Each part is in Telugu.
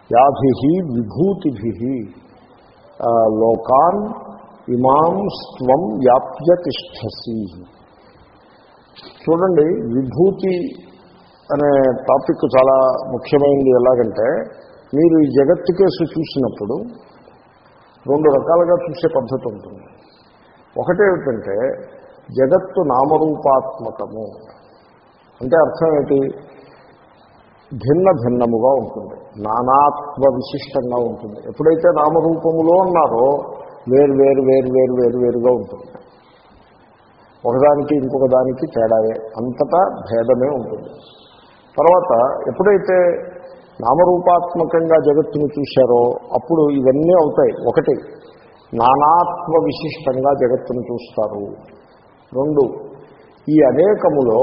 యాభి విభూతిభి లోకాన్ ఇమాం స్వం వ్యాప్య తిష్టసి చూడండి విభూతి అనే టాపిక్ చాలా ముఖ్యమైనది ఎలాగంటే మీరు ఈ జగత్తు కేసు చూసినప్పుడు రెండు రకాలుగా చూసే పద్ధతి ఉంటుంది ఒకటేమిటంటే జగత్తు నామరూపాత్మకము అంటే అర్థం ఏంటి భిన్న భిన్నముగా ఉంటుంది నానాత్వ విశిష్టంగా ఉంటుంది ఎప్పుడైతే నామరూపములో ఉన్నారో వేరు వేరు వేరు వేరు వేరు వేరుగా ఉంటుంది ఒకదానికి ఇంకొక దానికి తేడాయే అంతటా భేదమే ఉంటుంది తర్వాత ఎప్పుడైతే నామరూపాత్మకంగా జగత్తును చూశారో అప్పుడు ఇవన్నీ అవుతాయి ఒకటి నానాత్మ విశిష్టంగా జగత్తును చూస్తారు రెండు ఈ అనేకములో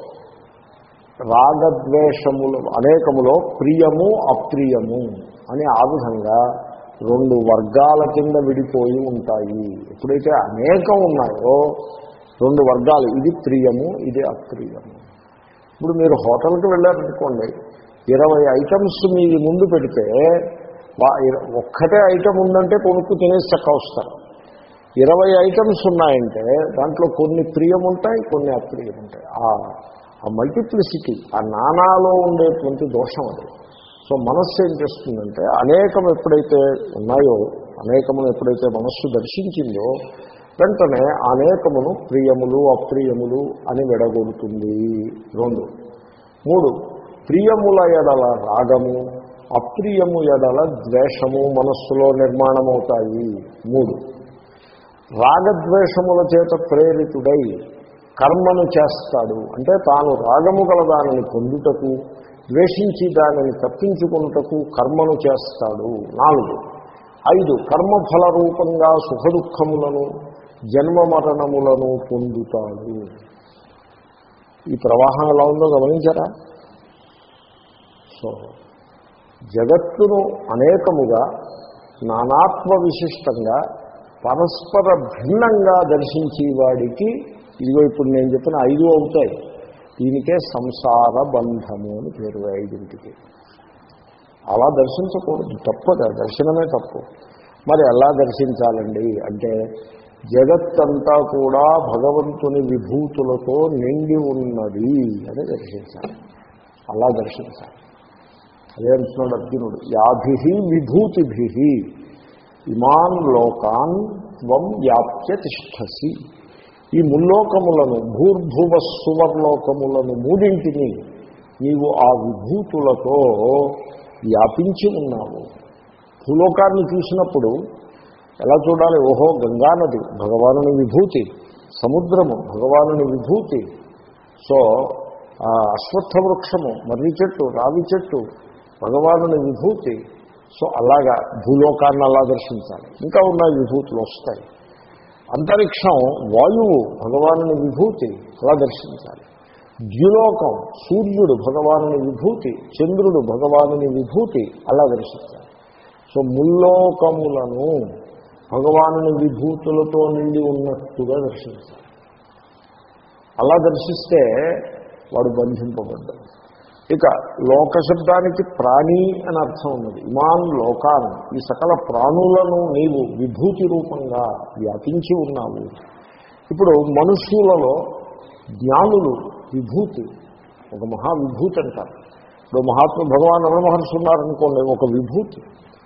రాగద్వేషములు అనేకములో ప్రియము అప్రియము అని ఆ విధంగా రెండు వర్గాల కింద విడిపోయి ఉంటాయి ఎప్పుడైతే అనేకం ఉన్నాయో రెండు వర్గాలు ఇది ప్రియము ఇది అప్రియము ఇప్పుడు మీరు హోటల్కి వెళ్ళారనుకోండి ఇరవై ఐటమ్స్ మీ ముందు పెడితే ఒక్కటే ఐటమ్ ఉందంటే కొనుక్కు తినేసి చక్క వస్తారు ఇరవై ఐటమ్స్ ఉన్నాయంటే దాంట్లో కొన్ని ప్రియం ఉంటాయి కొన్ని అప్రియం ఉంటాయి ఆ మల్టిప్లిసిటీ ఆ నానాలో ఉండేటువంటి దోషం అది సో మనస్సు ఏం చేస్తుందంటే అనేకం ఎప్పుడైతే ఉన్నాయో అనేకమును ఎప్పుడైతే మనస్సు దర్శించిందో వెంటనే అనేకమును ప్రియములు అప్రియములు అని విడగొడుతుంది రెండు మూడు ప్రియముల ఎడల రాగము అప్రియము ఎడల ద్వేషము మనస్సులో నిర్మాణమవుతాయి మూడు రాగద్వేషముల చేత ప్రేరితుడై కర్మను చేస్తాడు అంటే తాను రాగము గల దానిని పొందుటకు ద్వేషించి దానిని తప్పించుకున్నటకు కర్మను చేస్తాడు నాలుగు ఐదు కర్మఫల రూపంగా సుఖదుఖములను జన్మ మరణములను పొందుతాడు ఈ ప్రవాహం ఎలా ఉందో గమనించారా సో జగత్తును అనేకముగా నానాత్మ విశిష్టంగా పరస్పర భిన్నంగా దర్శించేవాడికి ఇదిగో ఇప్పుడు నేను చెప్పిన ఐదు అవుతాయి దీనికే సంసార బంధము అని పేరు ఐదింటికి అలా దర్శించకూడదు తప్పదు దర్శనమే తప్పు మరి ఎలా దర్శించాలండి అంటే జగత్తంతా కూడా భగవంతుని విభూతులతో నిండి ఉన్నది అని దర్శించాలి అలా దర్శించాలి అదే అంటున్నాడు అర్జునుడు యాభి విభూతిభి ఇమాన్ లోకాన్ త్వం వ్యాప్య తిష్టసి ఈ ముల్లోకములను భూర్భువ సువర్లోకములను మూడింటిని నీవు ఆ విభూతులతో వ్యాపించి ఉన్నావు భూలోకాన్ని చూసినప్పుడు ఎలా చూడాలి ఓహో గంగానది భగవానుని విభూతి సముద్రము భగవానుని విభూతి సో అశ్వత్థ వృక్షము మర్రి చెట్టు రావి చెట్టు భగవానుని విభూతి సో అలాగా భూలోకాన్ని అలా దర్శించాలి ఇంకా ఉన్న విభూతులు వస్తాయి అంతరిక్షం వాయువు భగవానుని విభూతి అలా దర్శించాలి ద్యులోకం సూర్యుడు భగవానుని విభూతి చంద్రుడు భగవానుని విభూతి అలా దర్శించాలి సో ముల్లోకములను భగవానుని విభూతులతో నిండి ఉన్నట్టుగా దర్శించాలి అలా దర్శిస్తే వాడు బంధింపబడ్డాడు ఇక లోక శబ్దానికి ప్రాణి అని అర్థం ఉన్నది ఇమాన్ లోకాన్ ఈ సకల ప్రాణులను నీవు విభూతి రూపంగా వ్యాపించి ఉన్నావు ఇప్పుడు మనుష్యులలో జ్ఞానులు విభూతి ఒక మహా విభూతి అంటారు ఇప్పుడు మహాత్మ భగవాన్ రమణ మహర్షి ఉన్నారనుకోండి ఒక విభూతి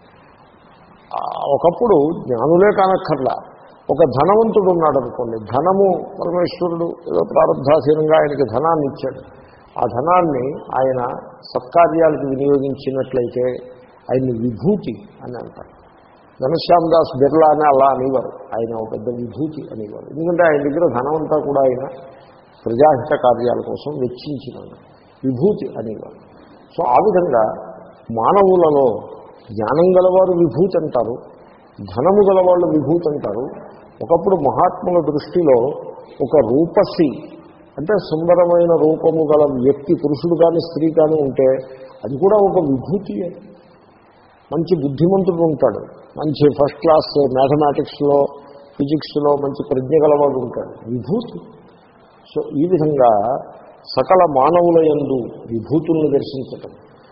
ఒకప్పుడు జ్ఞానులే కానక్కర్లా ఒక ధనవంతుడు ఉన్నాడు అనుకోండి ధనము పరమేశ్వరుడు ఏదో ప్రారంధాధీనంగా ఆయనకి ధనాన్ని ఇచ్చాడు ఆ ధనాన్ని ఆయన సత్కార్యాలకు వినియోగించినట్లయితే ఆయన్ని విభూతి అని అంటారు ఘనశ్యామ్ దాస్ బిర్లా అని అలా అనేవారు ఆయన ఒక పెద్ద విభూతి అనేవారు ఎందుకంటే ఆయన దగ్గర ధనం అంతా కూడా ఆయన ప్రజాహిత కార్యాల కోసం వెచ్చించినాడు విభూతి అనేవారు సో ఆ విధంగా మానవులలో జ్ఞానం గలవారు విభూతి అంటారు ధనము గలవాళ్ళు విభూతి అంటారు ఒకప్పుడు మహాత్ముల దృష్టిలో ఒక రూపసి అంటే సుందరమైన రూపము గల వ్యక్తి పురుషుడు కానీ స్త్రీ కానీ ఉంటే అది కూడా ఒక విభూతియే మంచి బుద్ధిమంతుడు ఉంటాడు మంచి ఫస్ట్ క్లాస్ మ్యాథమెటిక్స్లో ఫిజిక్స్లో మంచి ప్రజ్ఞ గలవాడు ఉంటాడు విభూతి సో ఈ విధంగా సకల మానవుల యందు విభూతుల్ని దర్శించటం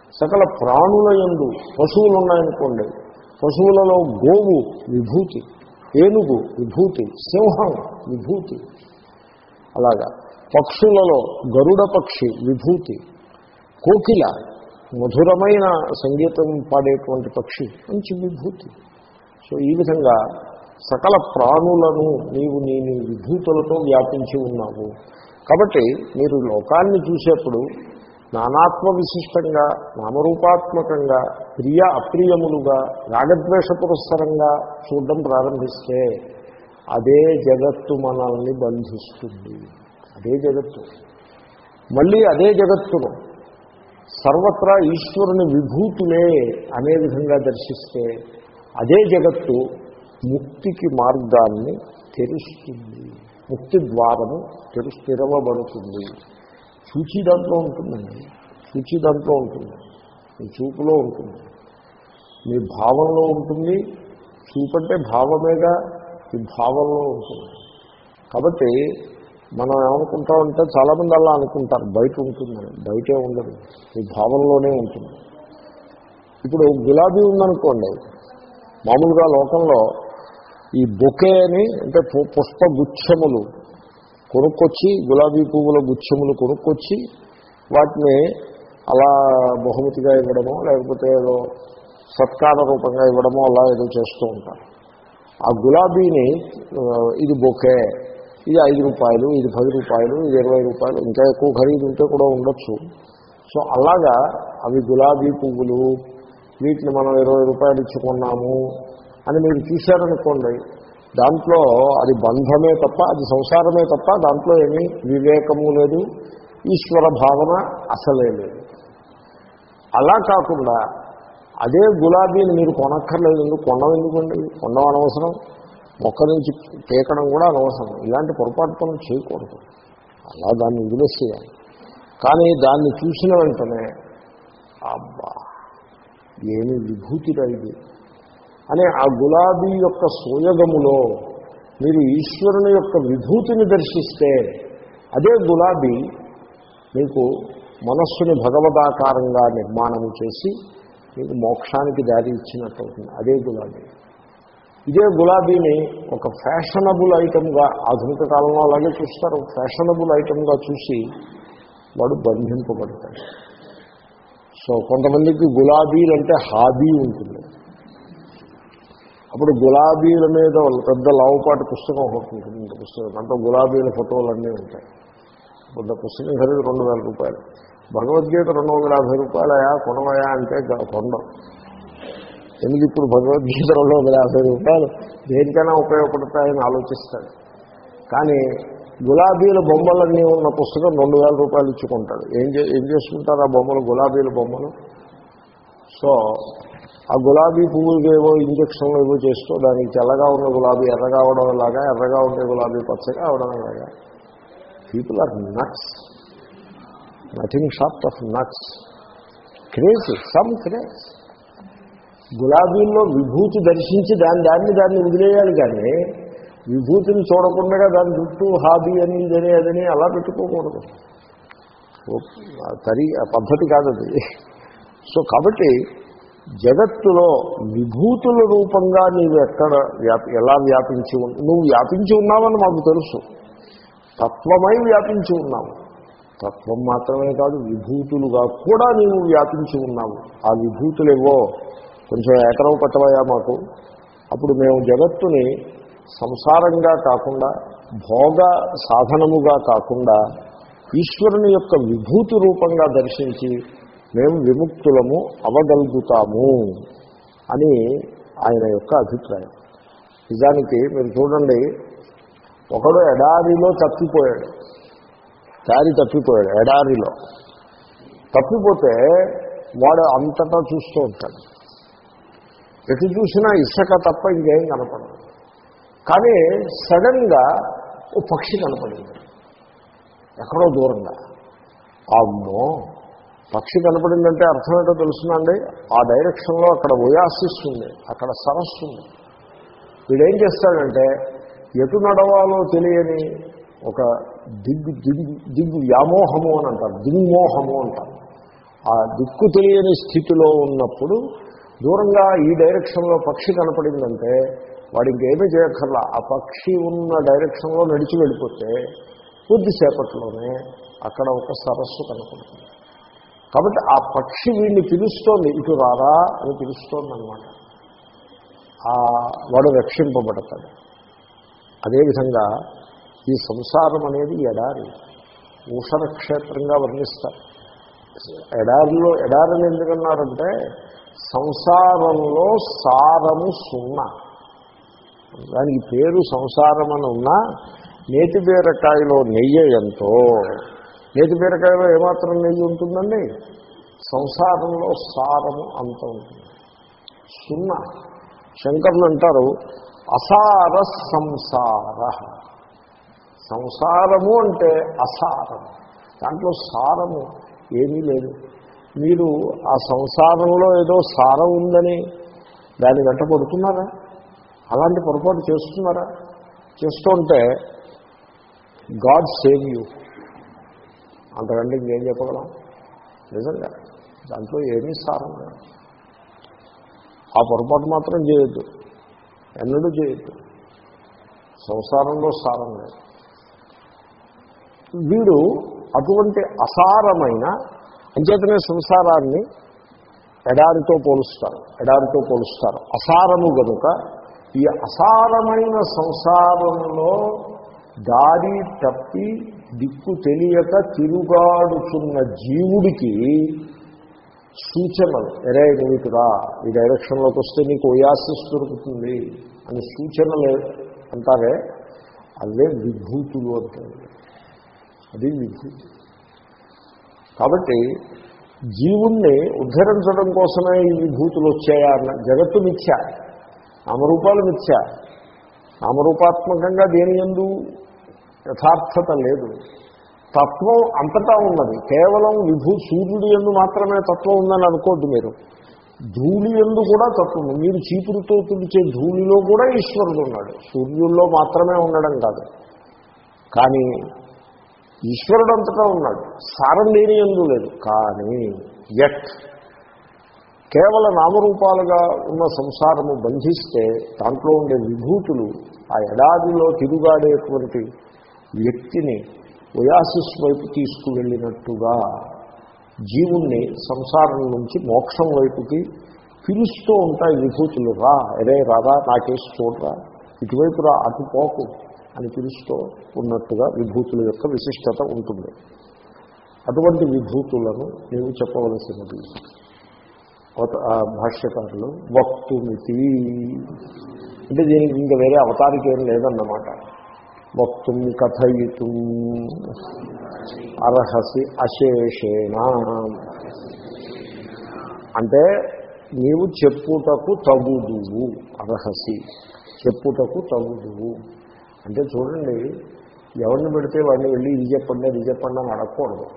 సకల ప్రాణుల యందు పశువులు ఉన్నాయనుకోండి పశువులలో గోవు విభూతి ఏనుగు విభూతి సింహం విభూతి అలాగా పక్షులలో గరుడ పక్షి విభూతి కోకిల మధురమైన సంగీతం పాడేటువంటి పక్షి మంచి విభూతి సో ఈ విధంగా సకల ప్రాణులను నీవు నీ నీ విభూతులతో వ్యాపించి ఉన్నావు కాబట్టి మీరు లోకాన్ని చూసేప్పుడు నానాత్మ విశిష్టంగా నామరూపాత్మకంగా ప్రియ అప్రియములుగా రాగద్వేష పురస్సరంగా చూడడం ప్రారంభిస్తే అదే జగత్తు మనల్ని బంధిస్తుంది అదే జగత్తు మళ్ళీ అదే జగత్తును సర్వత్రా ఈశ్వరుని విభూతులే అనే విధంగా దర్శిస్తే అదే జగత్తు ముక్తికి మార్గాన్ని తెరుస్తుంది ముక్తి ద్వారము తెరు స్థిరవబడుతుంది సూచి దాంట్లో ఉంటుందండి సూచి దాంట్లో ఉంటుంది మీ చూపులో ఉంటుంది మీ భావంలో ఉంటుంది చూపంటే భావమేగా ఈ భావంలో ఉంటుంది కాబట్టి మనం ఏమనుకుంటామంటే చాలామంది అలా అనుకుంటారు బయట ఉంటుందని బయటే ఉండదు ఈ భావంలోనే ఉంటుంది ఇప్పుడు గులాబీ ఉందనుకోండి మామూలుగా లోకంలో ఈ బొకే అని అంటే పు- పుష్ప గుచ్ఛములు కొనుక్కొచ్చి గులాబీ పువ్వుల గుచ్ఛములు కొనుక్కొచ్చి వాటిని అలా బహుమతిగా ఇవ్వడమో లేకపోతే ఏదో సత్కార రూపంగా ఇవ్వడమో అలా ఏదో చేస్తూ ఉంటారు ఆ గులాబీని ఆ, ఇది బొకే ఇది ఐదు రూపాయలు ఇది పది రూపాయలు ఇది ఇరవై రూపాయలు ఇంకా ఎక్కువ ఖరీదు ఉంటే కూడా ఉండొచ్చు సో అలాగా అవి గులాబీ పువ్వులు వీటిని మనం ఇరవై రూపాయలు ఇచ్చుకున్నాము అని మీరు చూశారనుకోండి దాంట్లో అది బంధమే తప్ప అది సంసారమే తప్ప దాంట్లో ఏమీ వివేకము లేదు ఈశ్వర భావన అసలే లేదు అలా కాకుండా అదే గులాబీని మీరు కొనక్కర్లేదు ఎందుకు కొండం ఎందుకండి కొండం అనవసరం మొక్క నుంచి పీకడం కూడా అనవసరం ఇలాంటి పొరపాటు పనులు చేయకూడదు అలా దాన్ని వదిలేసేయాలి కానీ దాన్ని చూసిన వెంటనే అబ్బా ఏమి విభూతిరా ఇది అనే ఆ గులాబీ యొక్క సోయగములో మీరు ఈశ్వరుని యొక్క విభూతిని దర్శిస్తే అదే గులాబీ మీకు మనస్సుని భగవదాకారంగా నిర్మాణము చేసి మీకు మోక్షానికి దారి ఇచ్చినట్టు అవుతుంది అదే గులాబీ ఇదే గులాబీని ఒక ఫ్యాషనబుల్ ఐటమ్గా ఆధునిక కాలంలో అలాగే చూస్తారు ఫ్యాషనబుల్ ఐటమ్గా చూసి వాడు బంధింపబడతాడు సో కొంతమందికి గులాబీలు అంటే హాబీ ఉంటుంది అప్పుడు గులాబీల మీద ఒక పెద్ద లావుపాటి పుస్తకం ఒకటి ఉంటుంది ఇంత పుస్తకం దాంట్లో గులాబీల ఫోటోలు అన్నీ ఉంటాయి పెద్ద పుస్తకం ఖరీదు రెండు వేల రూపాయలు భగవద్గీత రెండు వందల యాభై రూపాయలయా కొనవయా అంటే గ- కొండం ఎందుకు ఇప్పుడు భగవద్గీత రెండు వందల యాభై రూపాయలు దేనికైనా ఉపయోగపడతాయని ఆలోచిస్తాడు కానీ గులాబీల బొమ్మలన్నీ ఉన్న పుస్తకం రెండు వేల రూపాయలు ఇచ్చుకుంటాడు ఏం చే ఏం చేసుకుంటారు ఆ బొమ్మలు గులాబీల బొమ్మలు సో ఆ గులాబీ పువ్వులకి ఏవో ఇంజక్షన్లు ఏవో చేస్తూ దానికి తెల్లగా ఉన్న గులాబీ ఎర్రగా అవడం లాగా ఎర్రగా ఉండే గులాబీ పచ్చగా అవడం లాగా people are nuts nothing short of nuts craze some craze గులాబీల్లో విభూతి దర్శించి దాని దాన్ని దాన్ని వదిలేయాలి కానీ విభూతిని చూడకుండా దాని చుట్టూ హాబీ అని ఇదని అదని అలా పెట్టుకోకూడదు ఓ- ఆ తరి ఆ పద్ధతి కాదది సో కాబట్టి జగత్తులో విభూతుల రూపంగా నీవు ఎక్కడ వ్యాపి ఎలా వ్యాపించి ఉన్- నువ్వు వ్యాపించి ఉన్నావని మాకు తెలుసు తత్వమై వ్యాపించి ఉన్నావు తత్వం మాత్రమే కాదు విభూతులుగా కూడా నీవు వ్యాపించి ఉన్నావు ఆ విభూతులేవో కొంచెం ఏకరవు పట్టవయా మాకు అప్పుడు మేము జగత్తుని సంసారంగా కాకుండా భోగ సాధనముగా కాకుండా ఈశ్వరుని యొక్క విభూతి రూపంగా దర్శించి మేము విముక్తులము అవగలుగుతాము అని ఆయన యొక్క అభిప్రాయం నిజానికి మీరు చూడండి ఒకడు ఎడారిలో తప్పిపోయాడు దారి తప్పిపోయాడు ఎడారిలో తప్పిపోతే వాడు అంతటా చూస్తూ ఉంటాడు ఎటు చూసినా ఇసుక తప్ప ఇంకేం కనపడదు కానీ సడన్గా ఓ పక్షి కనపడింది ఎక్కడో దూరంగా అమ్మో పక్షి కనపడిందంటే అర్థం ఏంటో తెలుసునండి ఆ డైరెక్షన్లో అక్కడ ఒయాసిస్ ఉంది అక్కడ సరస్సు ఉంది వీడేం చేస్తాడంటే ఎటు నడవాలో తెలియని ఒక దిగ్గు దిగ్గు దిగ్గు వ్యామోహము అని అంటారు దిగ్మోహము అంటారు ఆ దిక్కు తెలియని స్థితిలో ఉన్నప్పుడు దూరంగా ఈ డైరెక్షన్లో పక్షి కనపడిందంటే వాడు ఇంకేమీ చేయక్కర్లా ఆ పక్షి ఉన్న డైరెక్షన్లో నడిచి వెళ్ళిపోతే కొద్దిసేపట్లోనే అక్కడ ఒక సరస్సు కనపడుతుంది కాబట్టి ఆ పక్షి వీడిని పిలుస్తోంది ఇటు రారా అని పిలుస్తోంది అనమాట వాడు రక్షింపబడతాడు అదేవిధంగా ఈ సంసారం అనేది ఎడారి ఊషర క్షేత్రంగా వర్ణిస్తారు ఎడారిలో ఎడారిని ఎందుకన్నారంటే సంసారంలో సారము సున్నా దానికి పేరు సంసారం అని ఉన్నా నేతి బీరకాయలో నెయ్యి ఎంతో నేతి బీరకాయలో ఏమాత్రం నెయ్యి ఉంటుందండి సంసారంలో సారము అంత ఉంటుంది సున్నా శంకర్లు అంటారు అసార సంసార సంసారము అంటే అసారం దాంట్లో సారము ఏమీ లేదు మీరు ఆ సంసారంలో ఏదో సారం ఉందని దాన్ని వెంట పడుతున్నారా అలాంటి పొరపాటు చేస్తున్నారా చేస్తుంటే గాడ్ సేవ్ యూ అంతకంటే ఇంకేం చెప్పగలం నిజంగా దాంట్లో ఏమీ సారం లేదు ఆ పొరపాటు మాత్రం చేయొద్దు ఎన్నడూ చేయొద్దు సంసారంలో సారం లేదు వీడు అటువంటి అసారమైన అంచేతనే సంసారాన్ని ఎడారితో పోలుస్తారు ఎడారితో పోలుస్తారు అసారము గనుక ఈ అసారమైన సంసారంలో దారి తప్పి దిక్కు తెలియక తిరుగాడుతున్న జీవుడికి సూచనలు ఎరే నీకురా ఈ డైరెక్షన్లోకి వస్తే నీకు ఓయాసిస్ దొరుకుతుంది అని సూచనలు అంటారే అవే విభూతులు అంటారు అది విభూతి కాబట్టి జీవుణ్ణి ఉద్ధరించడం కోసమే ఈ విభూతులు వచ్చాయా అన్న జగత్తు మిథ్య నామరూపాలు మిథ్య నామరూపాత్మకంగా దేని ఎందు యథార్థత లేదు తత్వం అంతటా ఉన్నది కేవలం విభూ సూర్యుడి ఎందు మాత్రమే తత్వం ఉందని అనుకోద్దు మీరు ధూళి ఎందు కూడా తత్వం ఉంది. మీరు చీపురుతో తుడిచే ధూళిలో కూడా ఈశ్వరుడు ఉన్నాడు సూర్యుల్లో మాత్రమే ఉండడం కాదు కానీ ఈశ్వరుడు అంతటా ఉన్నాడు సారం లేని ఎందు లేదు కానీ ఎట్ కేవల నామరూపాలుగా ఉన్న సంసారము బంధిస్తే దాంట్లో ఉండే విభూతులు ఆ ఎడాదిలో తిరుగాడేటువంటి వ్యక్తిని ఒయాసిస్ వైపు తీసుకువెళ్ళినట్టుగా జీవుణ్ణి సంసారం నుంచి మోక్షం వైపుకి పిలుస్తూ ఉంటాయి విభూతులు రా ఎరే రాదా నాకేసి చూడరా ఇటువైపు రా అటు పోకు అని పిలుస్తూ ఉన్నట్టుగా విభూతుల యొక్క విశిష్టత ఉంటుంది అటువంటి విభూతులను నీవు చెప్పవలసినది అవత- ఆ భాష్యకారులు వక్తుమితి అంటే దీనికి ఇంకా వేరే అవతారిక ఏం లేదన్నమాట వక్తుం కథయితుం అర్హసి అశేషేణ అంటే నీవు చెప్పుటకు తగుదువు అర్హసి చెప్పుటకు తగుదువు అంటే చూడండి ఎవరిని పెడితే వాడిని వెళ్ళి ఇది చెప్పండి అది చెప్పండి అని అడగకూడదు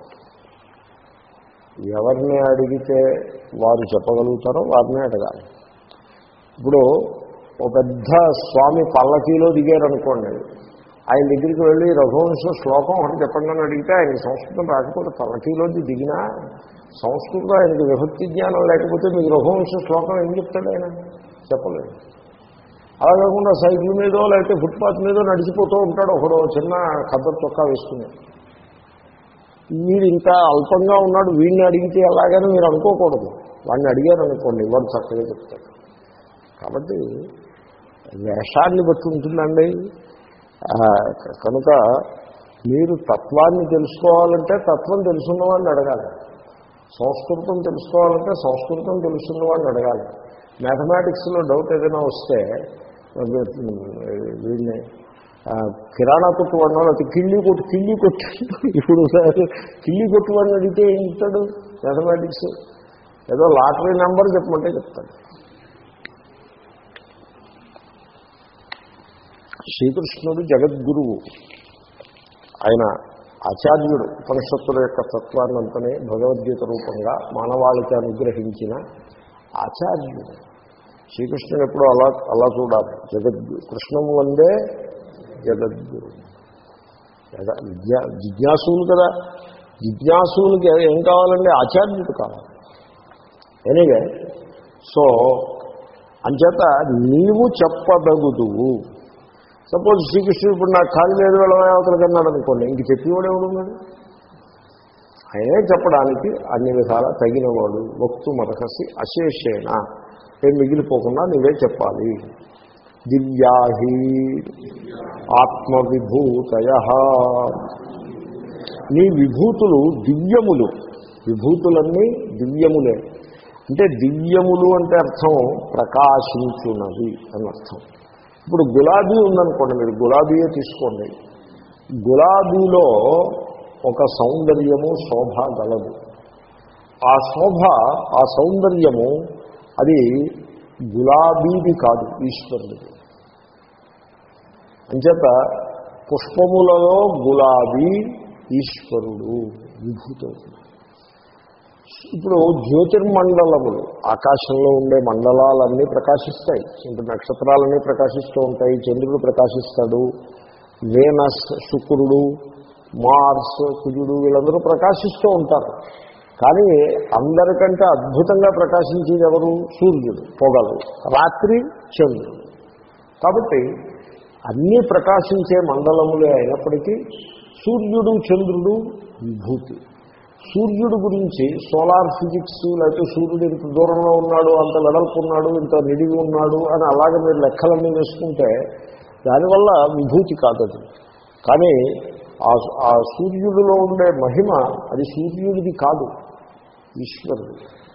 ఎవరిని అడిగితే వారు చెప్పగలుగుతారో వారిని అడగాలి ఇప్పుడు ఒక పెద్ద స్వామి పల్లకీలో దిగారనుకోండి ఆయన దగ్గరికి వెళ్ళి రఘువంశ శ్లోకం ఒకటి చెప్పండి అని అడిగితే ఆయన సంస్కృతం రాకపోతే పల్లకీలోంచి దిగినా సంస్కృతం ఆయనకి విభక్తి జ్ఞానం లేకపోతే మీకు రఘువంశ శ్లోకం ఏం చెప్తాడు ఆయన చెప్పలేదు అలా కాకుండా సైకిల్ మీదో లేకపోతే ఫుట్పాత్ మీదో నడిచిపోతూ ఉంటాడు ఒకడు చిన్న ఖద్దరు చొక్కా వేసుకుని మీరు ఇంకా అల్పంగా ఉన్నాడు వీడిని అడిగితే ఎలాగని మీరు అనుకోకూడదు వాడిని అడిగారు అనుకోండి వాడు చక్కగా చెప్తాడు కాబట్టి వేషాన్ని బట్టి ఉంటుందండి ఆ, కనుక మీరు తత్వాన్ని తెలుసుకోవాలంటే తత్వం తెలుసున్న వాడిని అడగాలి సంస్కృతం తెలుసుకోవాలంటే సంస్కృతం తెలుసున్న వాడిని అడగాలి మ్యాథమెటిక్స్లో డౌట్ ఏదైనా వస్తే వీడిని ఆ, కిరాణా కొట్టు వాడిన లేకపోతే కిళ్ళి కొట్టు కిళ్ళి కొట్టు ఇప్పుడు సార్ కిళ్ళి కొట్టు వాడిని అడిగితే ఏం చెప్తాడు మ్యాథమెటిక్స్ ఏదో లాటరీ నెంబర్ చెప్పమంటే చెప్తాడు శ్రీకృష్ణుడు జగద్గురువు ఆయన ఆచార్యుడు ఉపనిషత్తుల యొక్క తత్వాన్నంతనే భగవద్గీత రూపంగా మానవాళికి అనుగ్రహించిన ఆచార్యుడు శ్రీకృష్ణుడు ఎప్పుడు అలా అలా చూడాలి జగద్గు కృష్ణం వందే జగద్గురు జగ విద్యా జిజ్ఞాసులు కదా జిజ్ఞాసులకి ఏం కావాలండి ఆచార్యుడు కావాలి ఎనీవే సో అంచేత నీవు చెప్పదగుదువు సపోజ్ శ్రీకృష్ణుడు ఇప్పుడు నాకు ఖాళీ లేదు వెళ్ళమని అవతలకి అన్నాడు అనుకోండి ఇంక చెప్పేవాడు ఎవడున్నాడు ఆయనే చెప్పడానికి అన్ని విధాల తగినవాడు వక్తు మరకసి అశేషేణ ఏం మిగిలిపోకుండా నువ్వే చెప్పాలి దివ్యాహి ఆత్మవిభూతయ నీ విభూతులు దివ్యములు విభూతులన్నీ దివ్యములే అంటే దివ్యములు అంటే అర్థం ప్రకాశించున్నది అని అర్థం ఇప్పుడు గులాబీ ఉందనుకోండి మీరు గులాబీయే తీసుకోండి గులాబీలో ఒక సౌందర్యము శోభ గలదు ఆ శోభ ఆ సౌందర్యము అది గులాబీది కాదు ఈశ్వరుడిది అంచేత పుష్పములలో గులాబీ ఈశ్వరుడు విభూతవుతుంది ఇప్పుడు జ్యోతిర్మండలములు ఆకాశంలో ఉండే మండలాలన్నీ ప్రకాశిస్తాయి ఇప్పుడు నక్షత్రాలన్నీ ప్రకాశిస్తూ ఉంటాయి చంద్రుడు ప్రకాశిస్తాడు వేనస్ శుక్రుడు మార్స్ కుజుడు వీళ్ళందరూ ప్రకాశిస్తూ ఉంటారు కానీ అందరికంటే అద్భుతంగా ప్రకాశించేది ఎవరు సూర్యుడు పొగలు రాత్రి చంద్రుడు కాబట్టి అన్నీ ప్రకాశించే మండలములే అయినప్పటికీ సూర్యుడు చంద్రుడు విభూతి సూర్యుడు గురించి సోలార్ ఫిజిక్స్ లేకపోతే సూర్యుడు ఇంత దూరంలో ఉన్నాడు అంత వెడల్పు ఉన్నాడు ఇంత నిడివి ఉన్నాడు అని అలాగే మీరు లెక్కలన్నీ వేసుకుంటే దానివల్ల విభూతి కాదు అది కానీ ఆ ఆ సూర్యుడిలో ఉండే మహిమ అది సూర్యుడిది కాదు ఈశ్వరుడు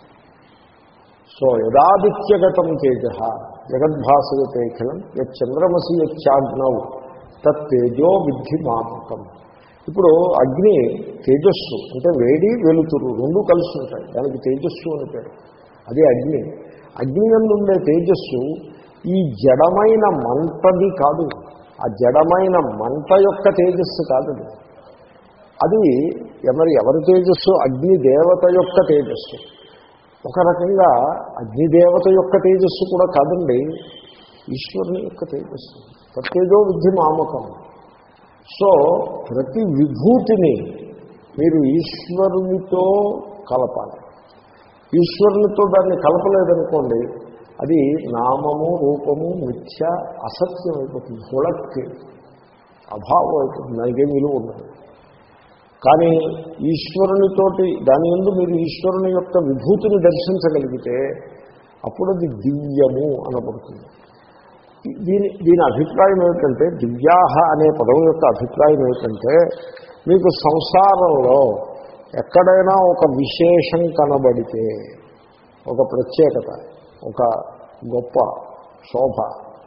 సో యదాదిత్యగతం తేజ జగద్భాసయతేఖిలం యచ్చంద్రమసి యచ్చాగ్నౌ తత్తేజో విద్ధి మామకం ఇప్పుడు అగ్ని తేజస్సు అంటే వేడి వెలుతురు రెండు కలిసి ఉంటాయి దానికి తేజస్సు అని పేరు అదే అగ్ని అగ్ని ఉండే తేజస్సు ఈ జడమైన మంటది కాదు ఆ జడమైన మంట యొక్క తేజస్సు కాదు అది. అది మరి ఎవరి తేజస్సు అగ్ని దేవత యొక్క తేజస్సు ఒక రకంగా అగ్నిదేవత యొక్క తేజస్సు కూడా కాదండి ఈశ్వరుని యొక్క తేజస్సు ప్రత్యేజో విద్ధి మామకం సో ప్రతి విభూతిని మీరు ఈశ్వరునితో కలపాలి ఈశ్వరునితో దాన్ని కలపలేదనుకోండి అది నామము రూపము మిథ్య అసత్యం అయిపోతుంది హుళక్కి అభావం అయిపోతుంది దానికేం విలువ ఉండదు కానీ ఈశ్వరునితోటి దాని ఎందు మీరు ఈశ్వరుని యొక్క విభూతిని దర్శించగలిగితే అప్పుడు అది దివ్యము అనబడుతుంది దీని దీని అభిప్రాయం ఏమిటంటే దివ్యాహ అనే పదం యొక్క అభిప్రాయం ఏమిటంటే మీకు సంసారంలో ఎక్కడైనా ఒక విశేషం కనబడితే ఒక ప్రత్యేకత ఒక గొప్ప శోభ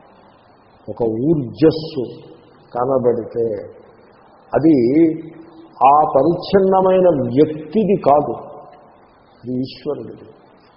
ఒక ఊర్జస్సు కనబడితే అది ఆ పరిచ్ఛిన్నమైన వ్యక్తిది కాదు ఇది ఈశ్వరుడిది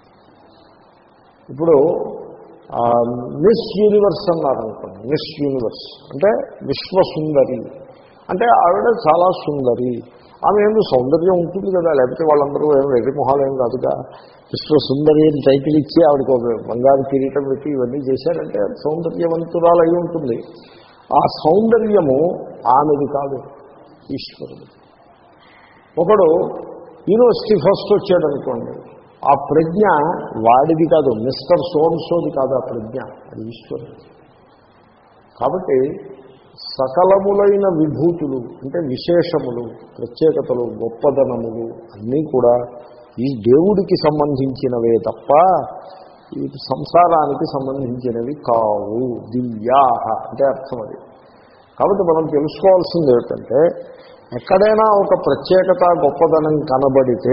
ఇప్పుడు ఆ, మిస్ యూనివర్స్ అన్నారు అనుకోండి మిస్ యూనివర్స్ అంటే విశ్వసుందరి అంటే ఆవిడ చాలా సుందరి ఆమె ఏమి సౌందర్యం ఉంటుంది కదా లేకపోతే వాళ్ళందరూ ఏం వెర్రి మొహాలు ఏం కాదుగా విశ్వసుందరి అని టైటిల్ ఇచ్చి ఆవిడకి ఒక బంగారు కిరీటం పెట్టి ఇవన్నీ చేశారంటే సౌందర్యవంతురాలు అయి ఉంటుంది ఆ సౌందర్యము ఆమెది కాదు ఈశ్వరుడు ఒకడు యూనివర్సిటీ ఫస్ట్ వచ్చాడు అనుకోండి ఆ ప్రజ్ఞ వాడిది కాదు మిస్టర్ సోన్సోది కాదు ఆ ప్రజ్ఞ అది ఈశ్వరుడు కాబట్టి సకలములైన విభూతులు అంటే విశేషములు ప్రత్యేకతలు గొప్పదనములు అన్నీ కూడా ఈ దేవుడికి సంబంధించినవే తప్ప ఈ సంసారానికి సంబంధించినవి కావు దివ్యా అంటే అర్థం అది కాబట్టి మనం తెలుసుకోవాల్సింది ఏమిటంటే ఎక్కడైనా ఒక ప్రత్యేకత గొప్పదనం కనబడితే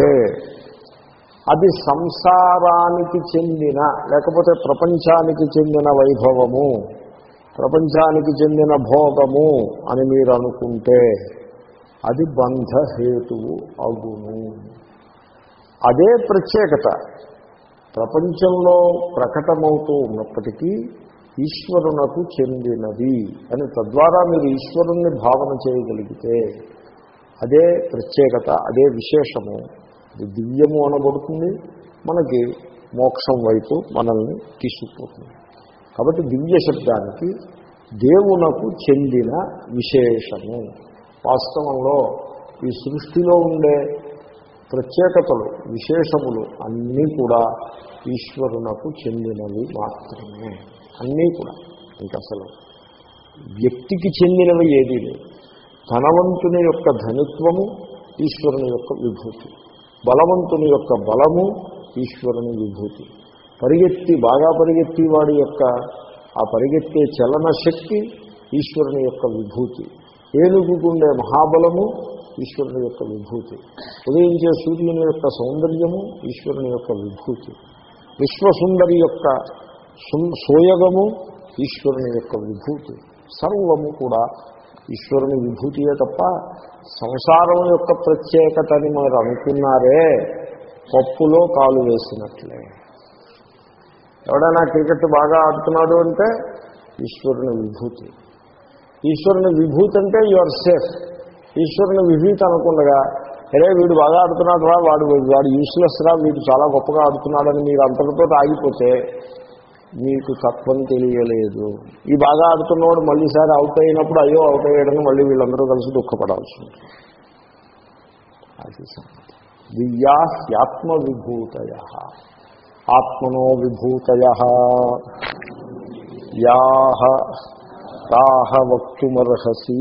అది సంసారానికి చెందిన లేకపోతే ప్రపంచానికి చెందిన వైభవము ప్రపంచానికి చెందిన భోగము అని మీరు అనుకుంటే అది బంధహేతువు అగును అదే ప్రత్యేకత ప్రపంచంలో ప్రకటమవుతూ ఉన్నప్పటికీ ఈశ్వరునకు చెందినది అని తద్వారా మీరు ఈశ్వరుణ్ణి భావన చేయగలిగితే అదే ప్రత్యేకత అదే విశేషము అది దివ్యము అనబడుతుంది మనకి మోక్షం వైపు మనల్ని తీసుకుపోతుంది కాబట్టి దివ్య శబ్దానికి దేవునకు చెందిన విశేషము వాస్తవంలో ఈ సృష్టిలో ఉండే ప్రత్యేకతలు విశేషములు అన్నీ కూడా ఈశ్వరునకు చెందినవి మాత్రమే అన్నీ కూడా ఇంకా అసలు వ్యక్తికి చెందినవి ఏదీ లేదు ధనవంతుని యొక్క ధనిత్వము ఈశ్వరుని యొక్క విభూతి బలవంతుని యొక్క బలము ఈశ్వరుని విభూతి పరిగెత్తి బాగా పరిగెత్తి వాడి యొక్క ఆ పరిగెత్తే చలన శక్తి ఈశ్వరుని యొక్క విభూతి ఏనుగుకుండే మహాబలము ఈశ్వరుని యొక్క విభూతి ఉదయించే సూర్యుని యొక్క సౌందర్యము ఈశ్వరుని యొక్క విభూతి విశ్వసుందరి యొక్క సోయగము ఈశ్వరుని యొక్క విభూతి సర్వము కూడా ఈశ్వరుని విభూతియే తప్ప సంసారం యొక్క ప్రత్యేకతని మీరు అనుకున్నారే పప్పులో కాలు వేసినట్లే ఎవడైనా క్రికెట్ బాగా ఆడుతున్నాడు అంటే ఈశ్వరుని విభూతి ఈశ్వరుని విభూతి అంటే యు ఆర్ సేఫ్ ఈశ్వరుని విభూతి అనుకుండగా అరే వీడు బాగా ఆడుతున్నాడు రా వాడు వాడు యూస్లెస్ రా వీడు చాలా గొప్పగా ఆడుతున్నాడని మీరు అంతటితో ఆగిపోతే మీకు తత్వం తెలియలేదు ఈ బాగా ఆడుతున్నవాడు మళ్ళీసారి అవుట్ అయినప్పుడు అయ్యో అవుట్ అయ్యాడని మళ్ళీ వీళ్ళందరూ కలిసి దుఃఖపడాల్సి ఉంటుంది అది సంగతి దివ్యా హ్యాత్మ విభూతయ ఆత్మనో విభూతయ యాహ తాహ వక్తుమర్హసి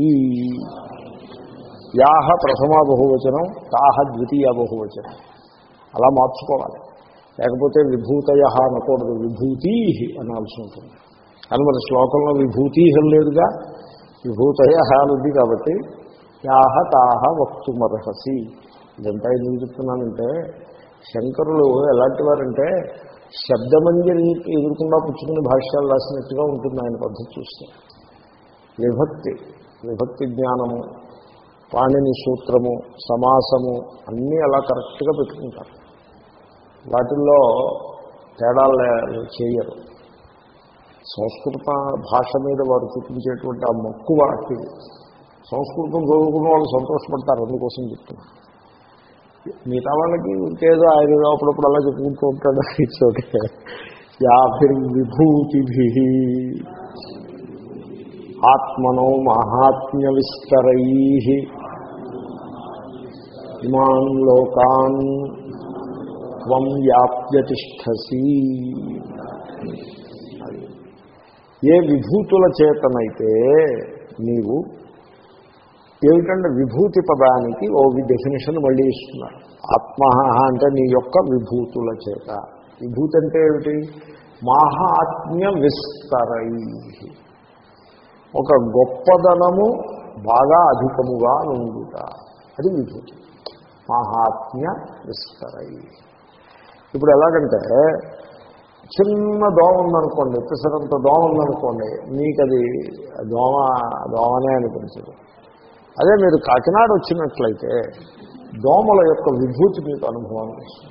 యాహ ప్రథమా బహువచనం తాహ ద్వితీయ బహువచనం అలా మార్చుకోవాలి లేకపోతే విభూతయ అనకూడదు విభూతి అనాల్సి ఉంటుంది కానీ మరి శ్లోకంలో విభూతి లేదుగా విభూతయ ఉంది కాబట్టి యాహ తాహ వక్తుమర్హసి ఇదంతా ఎందుకు చెప్తున్నానంటే శంకరులు ఎలాంటి వారంటే శబ్దమంజరి ఎదుర్కొండా పుచ్చుకుని భాష్యాలు రాసినట్టుగా ఉంటుంది ఆయన పద్ధతి చూస్తే విభక్తి విభక్తి జ్ఞానము పాణిని సూత్రము సమాసము అన్నీ అలా కరెక్ట్గా పెట్టుకుంటారు వాటిల్లో తేడాలు చేయరు సంస్కృత భాష మీద వారు చూపించేటువంటి ఆ మక్కువ ఇది సంస్కృతం చదువుకున్న వాళ్ళు సంతోషపడతారు అందుకోసం చెప్తున్నారు మిగతా వాళ్ళకి ఇంకేదో ఆయన అప్పుడప్పుడు అలా చెప్పుకుంటూ ఉంటాడు ఇట్స్ ఓకే యాభిర్విభూతిభి ఆత్మనో మహాత్మ్య విస్తరై ఇమాన్ లోకాన్ త్వం వ్యాప్యతిష్టసి ఏ విభూతుల చేతనైతే నీవు ఏమిటంటే విభూతి పదానికి ఓ డెఫినేషన్ మళ్ళీ ఇస్తున్నారు ఆత్మ అంటే నీ యొక్క విభూతుల చేత విభూతి అంటే ఏమిటి మాహాత్మ్య విస్తరై ఒక గొప్పదనము బాగా అధికముగా నుండుట అది విభూతి మాహాత్మ్య విస్తరై ఇప్పుడు ఎలాగంటే చిన్న దోమ ఉందనుకోండి పిసరంత దోమ ఉందనుకోండి మీకు అది దోమ దోమనే అనిపించదు అదే మీరు కాకినాడ వచ్చినట్లయితే దోమల యొక్క విభూతి మీకు అనుభవం వస్తుంది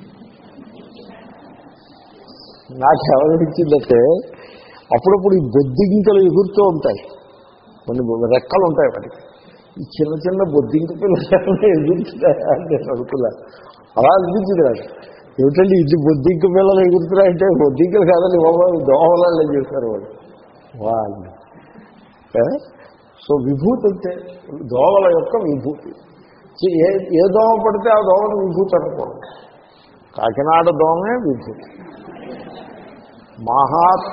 నాకు ఎవరిచ్చిందంటే అప్పుడప్పుడు ఈ బొద్దింకలు ఎగురుతూ ఉంటాయి కొన్ని రెక్కలు ఉంటాయి వాటికి ఈ చిన్న చిన్న బొద్దింక పిల్లలు ఎగురుతున్నాయి అంటే అడుగుతున్నా అలా అనిపించింది నాకు ఏమిటంటే ఇది బొద్దింక పిల్లలు ఎగురుతున్నాయంటే బొద్దింకలు కాదని బాబు దోమలలో చేస్తారు వాళ్ళు వాళ్ళు సో విభూతి అంటే దోమల యొక్క విభూతి ఏ ఏ దోమ పడితే ఆ దోమను విభూతి అనుకోండి కాకినాడ దోమే విభూతి మహాత్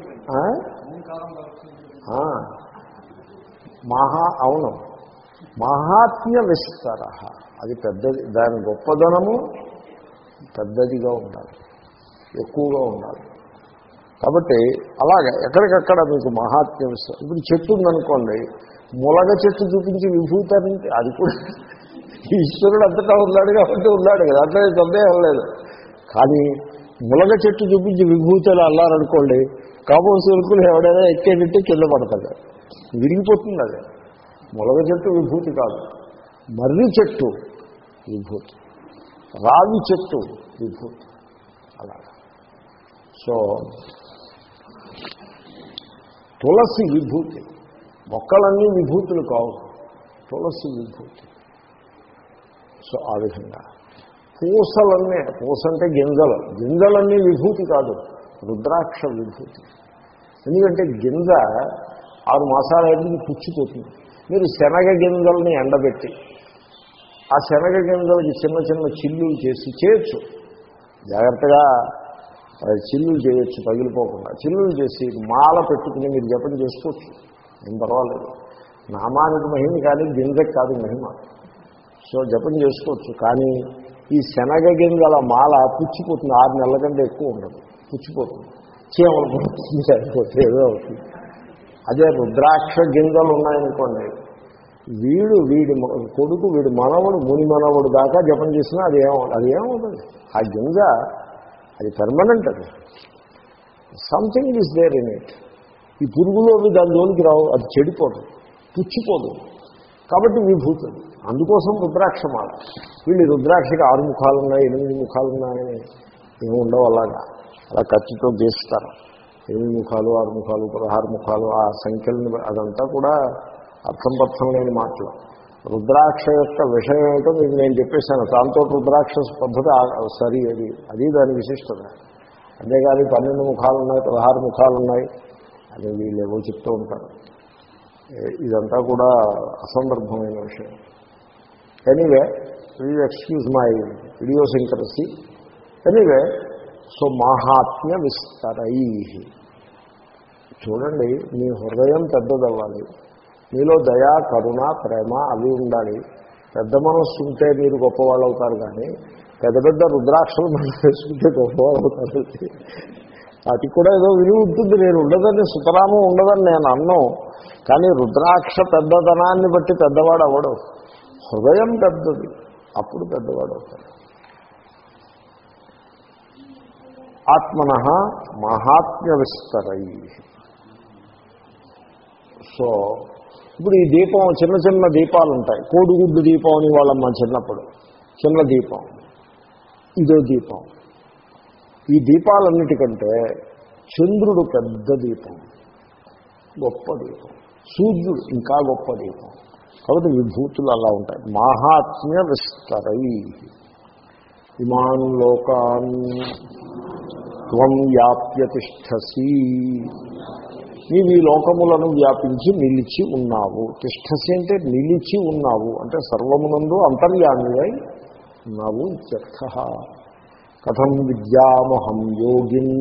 మహా అవును మహాత్మ్య విస్తర అది పెద్దది దాని గొప్పదనము పెద్దదిగా ఉండాలి ఎక్కువగా ఉండాలి కాబట్టి అలాగే ఎక్కడికక్కడ మీకు మహాత్మ్యం ఇస్తారు ఇప్పుడు చెట్టు ఉందనుకోండి ములగ చెట్టు చూపించి విభూతాన్ని అది కూడా ఈశ్వరుడు అంతటా ఉన్నాడు కాబట్టి ఉన్నాడు కదా అట్లా సందేహం లేదు కానీ ములగ చెట్టు చూపించి విభూతులు అల్లారనుకోండి కాపం సురుకులు ఎవడైనా ఎక్కేటట్టు కింద పడతాడు విరిగిపోతుంది అది ములగ చెట్టు విభూతి కాదు మర్రి చెట్టు విభూతి రావి చెట్టు విభూతి అలా సో తులసి విభూతి మొక్కలన్నీ విభూతులు కావు తులసి విభూతి సో ఆ విధంగా పూసలన్నీ పూస అంటే గింజలు గింజలన్నీ విభూతి కాదు రుద్రాక్ష విభూతి ఎందుకంటే గింజ ఆరు మాసాల పుచ్చిపోతుంది మీరు శనగ గింజల్ని ఎండబెట్టి ఆ శనగ గింజలకి చిన్న చిన్న చిల్లులు చేసి చేయొచ్చు జాగ్రత్తగా ఆ చిల్లులు చేయొచ్చు పగిలిపోకుండా చిల్లులు చేసి మాల పెట్టుకుని మీరు జపం చేసుకోవచ్చు ఏం పర్వాలేదు నామానికి మహిమ కానీ గింజకి కాదు మహిమ సో జపం చేసుకోవచ్చు కానీ ఈ శనగ గింజల మాల పుచ్చిపోతుంది ఆరు నెలల కంటే ఎక్కువ ఉండదు పుచ్చిపోతుంది చీమలు పుడుతుంది సరిపోతే ఏదో అవుతుంది అదే రుద్రాక్ష గింజలు ఉన్నాయనుకోండి వీడు వీడి మ- కొడుకు వీడి మనవడు ముని మనవడు దాకా జపం చేసినా అది ఏమో అది ఏమవుతుంది ఆ గింజ అది పెర్మనెంట్ అది something is there in it ఈ పురుగులు అవి దాని జోలికి రావు అది చెడిపోదు పుచ్చిపోదు కాబట్టి విభూతి అది. అందుకోసం రుద్రాక్షమాల వీళ్ళు ఈ రుద్రాక్షకి ఆరు ముఖాలు ఉన్నాయి ఎనిమిది ముఖాలు ఉన్నాయని ఏమి ఉండవు అలాగా అలా ఖర్చుతో గీస్తారు ఎనిమిది ముఖాలు ఆరు ముఖాలు పదహారు ముఖాలు ఆ సంఖ్యలను అదంతా కూడా అర్థం పర్థం లేని మాటలు రుద్రాక్ష యొక్క విషయం ఏమిటో మీకు నేను చెప్పేశాను దాంతో రుద్రాక్ష పద్ధతి ఆ- సరి అది అది దాని విశిష్టత అంతేగాని పన్నెండు ముఖాలు ఉన్నాయి పదహారు ముఖాలు ఉన్నాయి అని వీళ్ళు ఏవో చెప్తూ ఉంటారు ఏ- ఇదంతా కూడా అసందర్భమైన విషయం anyway please excuse my idiosyncrasy anyway so మాహాత్మ్య విస్తరై చూడండి మీ హృదయం పెద్దదవ్వాలి మీలో దయా కరుణ ప్రేమ అవి ఉండాలి పెద్ద మనస్సు ఉంటే మీరు గొప్పవాళ్ళు అవుతారు కానీ పెద్ద పెద్ద రుద్రాక్షలు మనం వేసుకుంటే గొప్పవాళ్ళు అవుతారు అది కూడా ఏదో విలువ ఉంటుంది నేను ఉండదని సుతరామం ఉండదని నేను అన్నాం కానీ రుద్రాక్ష పెద్దదనాన్ని బట్టి పెద్దవాడు అవ్వడు హృదయం పెద్దది అప్పుడు పెద్దవాడు అవుతాడు ఆత్మన మహాత్మ్య విస్తరై సో ఇప్పుడు ఈ దీపం చిన్న చిన్న దీపాలు ఉంటాయి కోడిగుడ్డు దీపం అని వాళ్ళ మా చిన్నప్పుడు చిన్న దీపం ఇదో దీపం ఈ దీపాలన్నిటికంటే చంద్రుడు పెద్ద దీపం గొప్ప దీపం సూర్యుడు ఇంకా గొప్ప దీపం కాబట్టి విభూతులు అలా ఉంటాయి మాహాత్మ్య విస్తరై ఇమాన్ లోకాన్ త్వం వ్యాప్య తిష్టసి నీవు ఈ లోకములను వ్యాపించి నిలిచి ఉన్నావు తిష్టసి అంటే నిలిచి ఉన్నావు అంటే సర్వమునందు అంతర్యామివై ఉన్నావు ఇత్యర్థ కథం విద్యామహం యోగిన్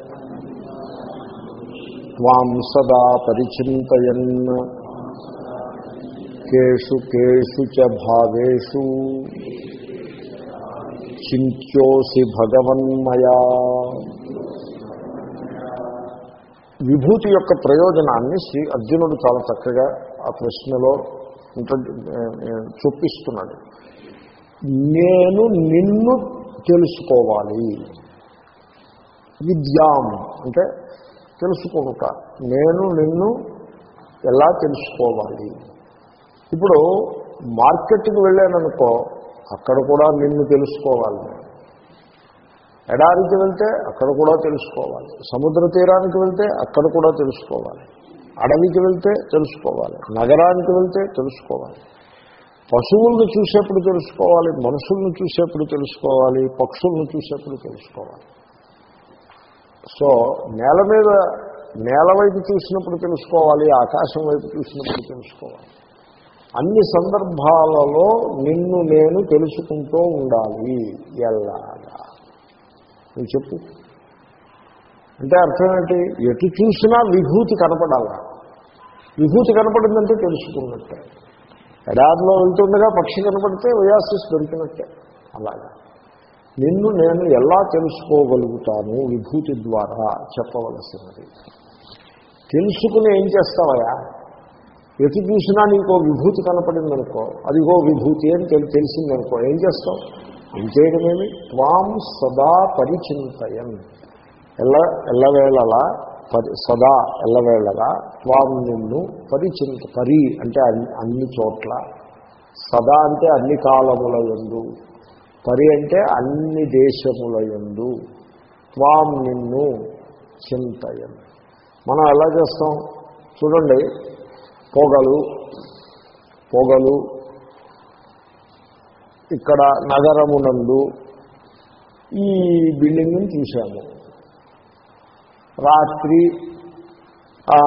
త్వాం సదా పరిచింతయన్ కేషు కేషు చ భావేషు చింత్యోసి భగవన్మయా విభూతి యొక్క ప్రయోజనాన్ని శ్రీ అర్జునుడు చాలా చక్కగా ఆ ప్రశ్నలో ఇంట్రడ్యూ చొప్పిస్తున్నాడు నేను నిన్ను తెలుసుకోవాలి విద్యాం అంటే తెలుసుకుంట నేను నిన్ను ఎలా తెలుసుకోవాలి ఇప్పుడు మార్కెట్కి వెళ్ళాననుకో అక్కడ కూడా నిన్ను తెలుసుకోవాలి నేను ఎడారికి వెళ్తే అక్కడ కూడా తెలుసుకోవాలి సముద్ర తీరానికి వెళ్తే అక్కడ కూడా తెలుసుకోవాలి అడవికి వెళ్తే తెలుసుకోవాలి నగరానికి వెళ్తే తెలుసుకోవాలి పశువులను చూసేప్పుడు తెలుసుకోవాలి మనుషులను చూసేప్పుడు తెలుసుకోవాలి పక్షులను చూసేప్పుడు తెలుసుకోవాలి సో నేల మీద నేల వైపు చూసినప్పుడు తెలుసుకోవాలి ఆకాశం వైపు చూసినప్పుడు తెలుసుకోవాలి అన్ని సందర్భాలలో నిన్ను నేను తెలుసుకుంటూ ఉండాలి ఎలాగా నువ్వు చెప్పు అంటే అర్థం ఏంటి ఎటు చూసినా విభూతి కనపడాల విభూతి కనపడిందంటే తెలుసుకున్నట్టే ఎడారిలో వెళ్తుండగా పక్షి కనపడితే వయాసిస్ దొరికినట్టే అలాగా నిన్ను నేను ఎలా తెలుసుకోగలుగుతాను విభూతి ద్వారా చెప్పవలసినది తెలుసుకుని ఏం చేస్తావయా ఎటు చూసినా నీకో విభూతి కనపడిందనుకో అదిగో విభూతి అని తెలి తెలిసిందనుకో ఏం చేస్తావు ఏం చేయడమేమి త్వాం సదా పరిచింతయన్ ఎల్ల ఎల్లవేళలా పరి సదా ఎల్లవేళలా త్వాం నిన్ను పరిచింత పరి అంటే అన్ని అన్ని చోట్ల సదా అంటే అన్ని కాలముల యందు పరి అంటే అన్ని దేశముల యందు త్వాం నిన్ను చింతయన్ మనం ఎలా చేస్తాం చూడండి పొగలు పొగలు ఇక్కడ నగరమునందు ఈ బిల్డింగ్ని చూశాము రాత్రి ఆ,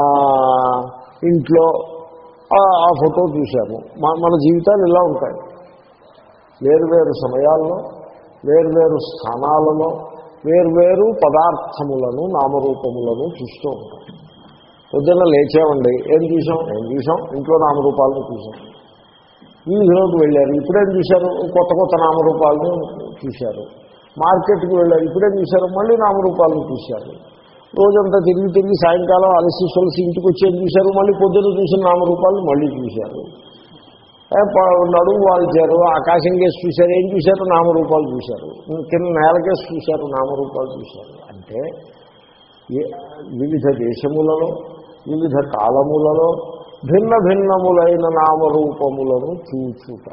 ఇంట్లో ఆ ఆ ఫోటో చూశాము మ- మన జీవితాలు ఇలా ఉంటాయి వేరువేరు సమయాల్లో వేర్వేరు స్థానాలలో వేర్వేరు పదార్థములను నామరూపములను చూస్తూ ఉంటాం పొద్దున్న లేచామండి ఏం చూసాం ఏం చూసాం ఇంట్లో నామరూపాలను చూసాం వీధిలోకి వెళ్ళారు ఇప్పుడేం చూశారు కొత్త కొత్త నామరూపాలను చూశారు మార్కెట్కి వెళ్ళారు ఇప్పుడేం చూశారు మళ్ళీ నామరూపాలను చూశారు రోజంతా తిరిగి తిరిగి సాయంకాలం అలసి సొలసి ఇంటికి వచ్చి ఏం చూశారు మళ్ళీ పొద్దున్న చూసిన నామరూపాలను మళ్ళీ చూశారు ఏ, ప- నడుము వాల్చారు ఆకాశం కేసు చూశారు ఏం చూశారు నామరూపాలు చూశారు కింద నేలకేసి చూశారు నామరూపాలు చూశారు అంటే ఏ- వివిధ దేశములలో వివిధ కాలములలో భిన్న భిన్నములైన నామరూపములను చూచుట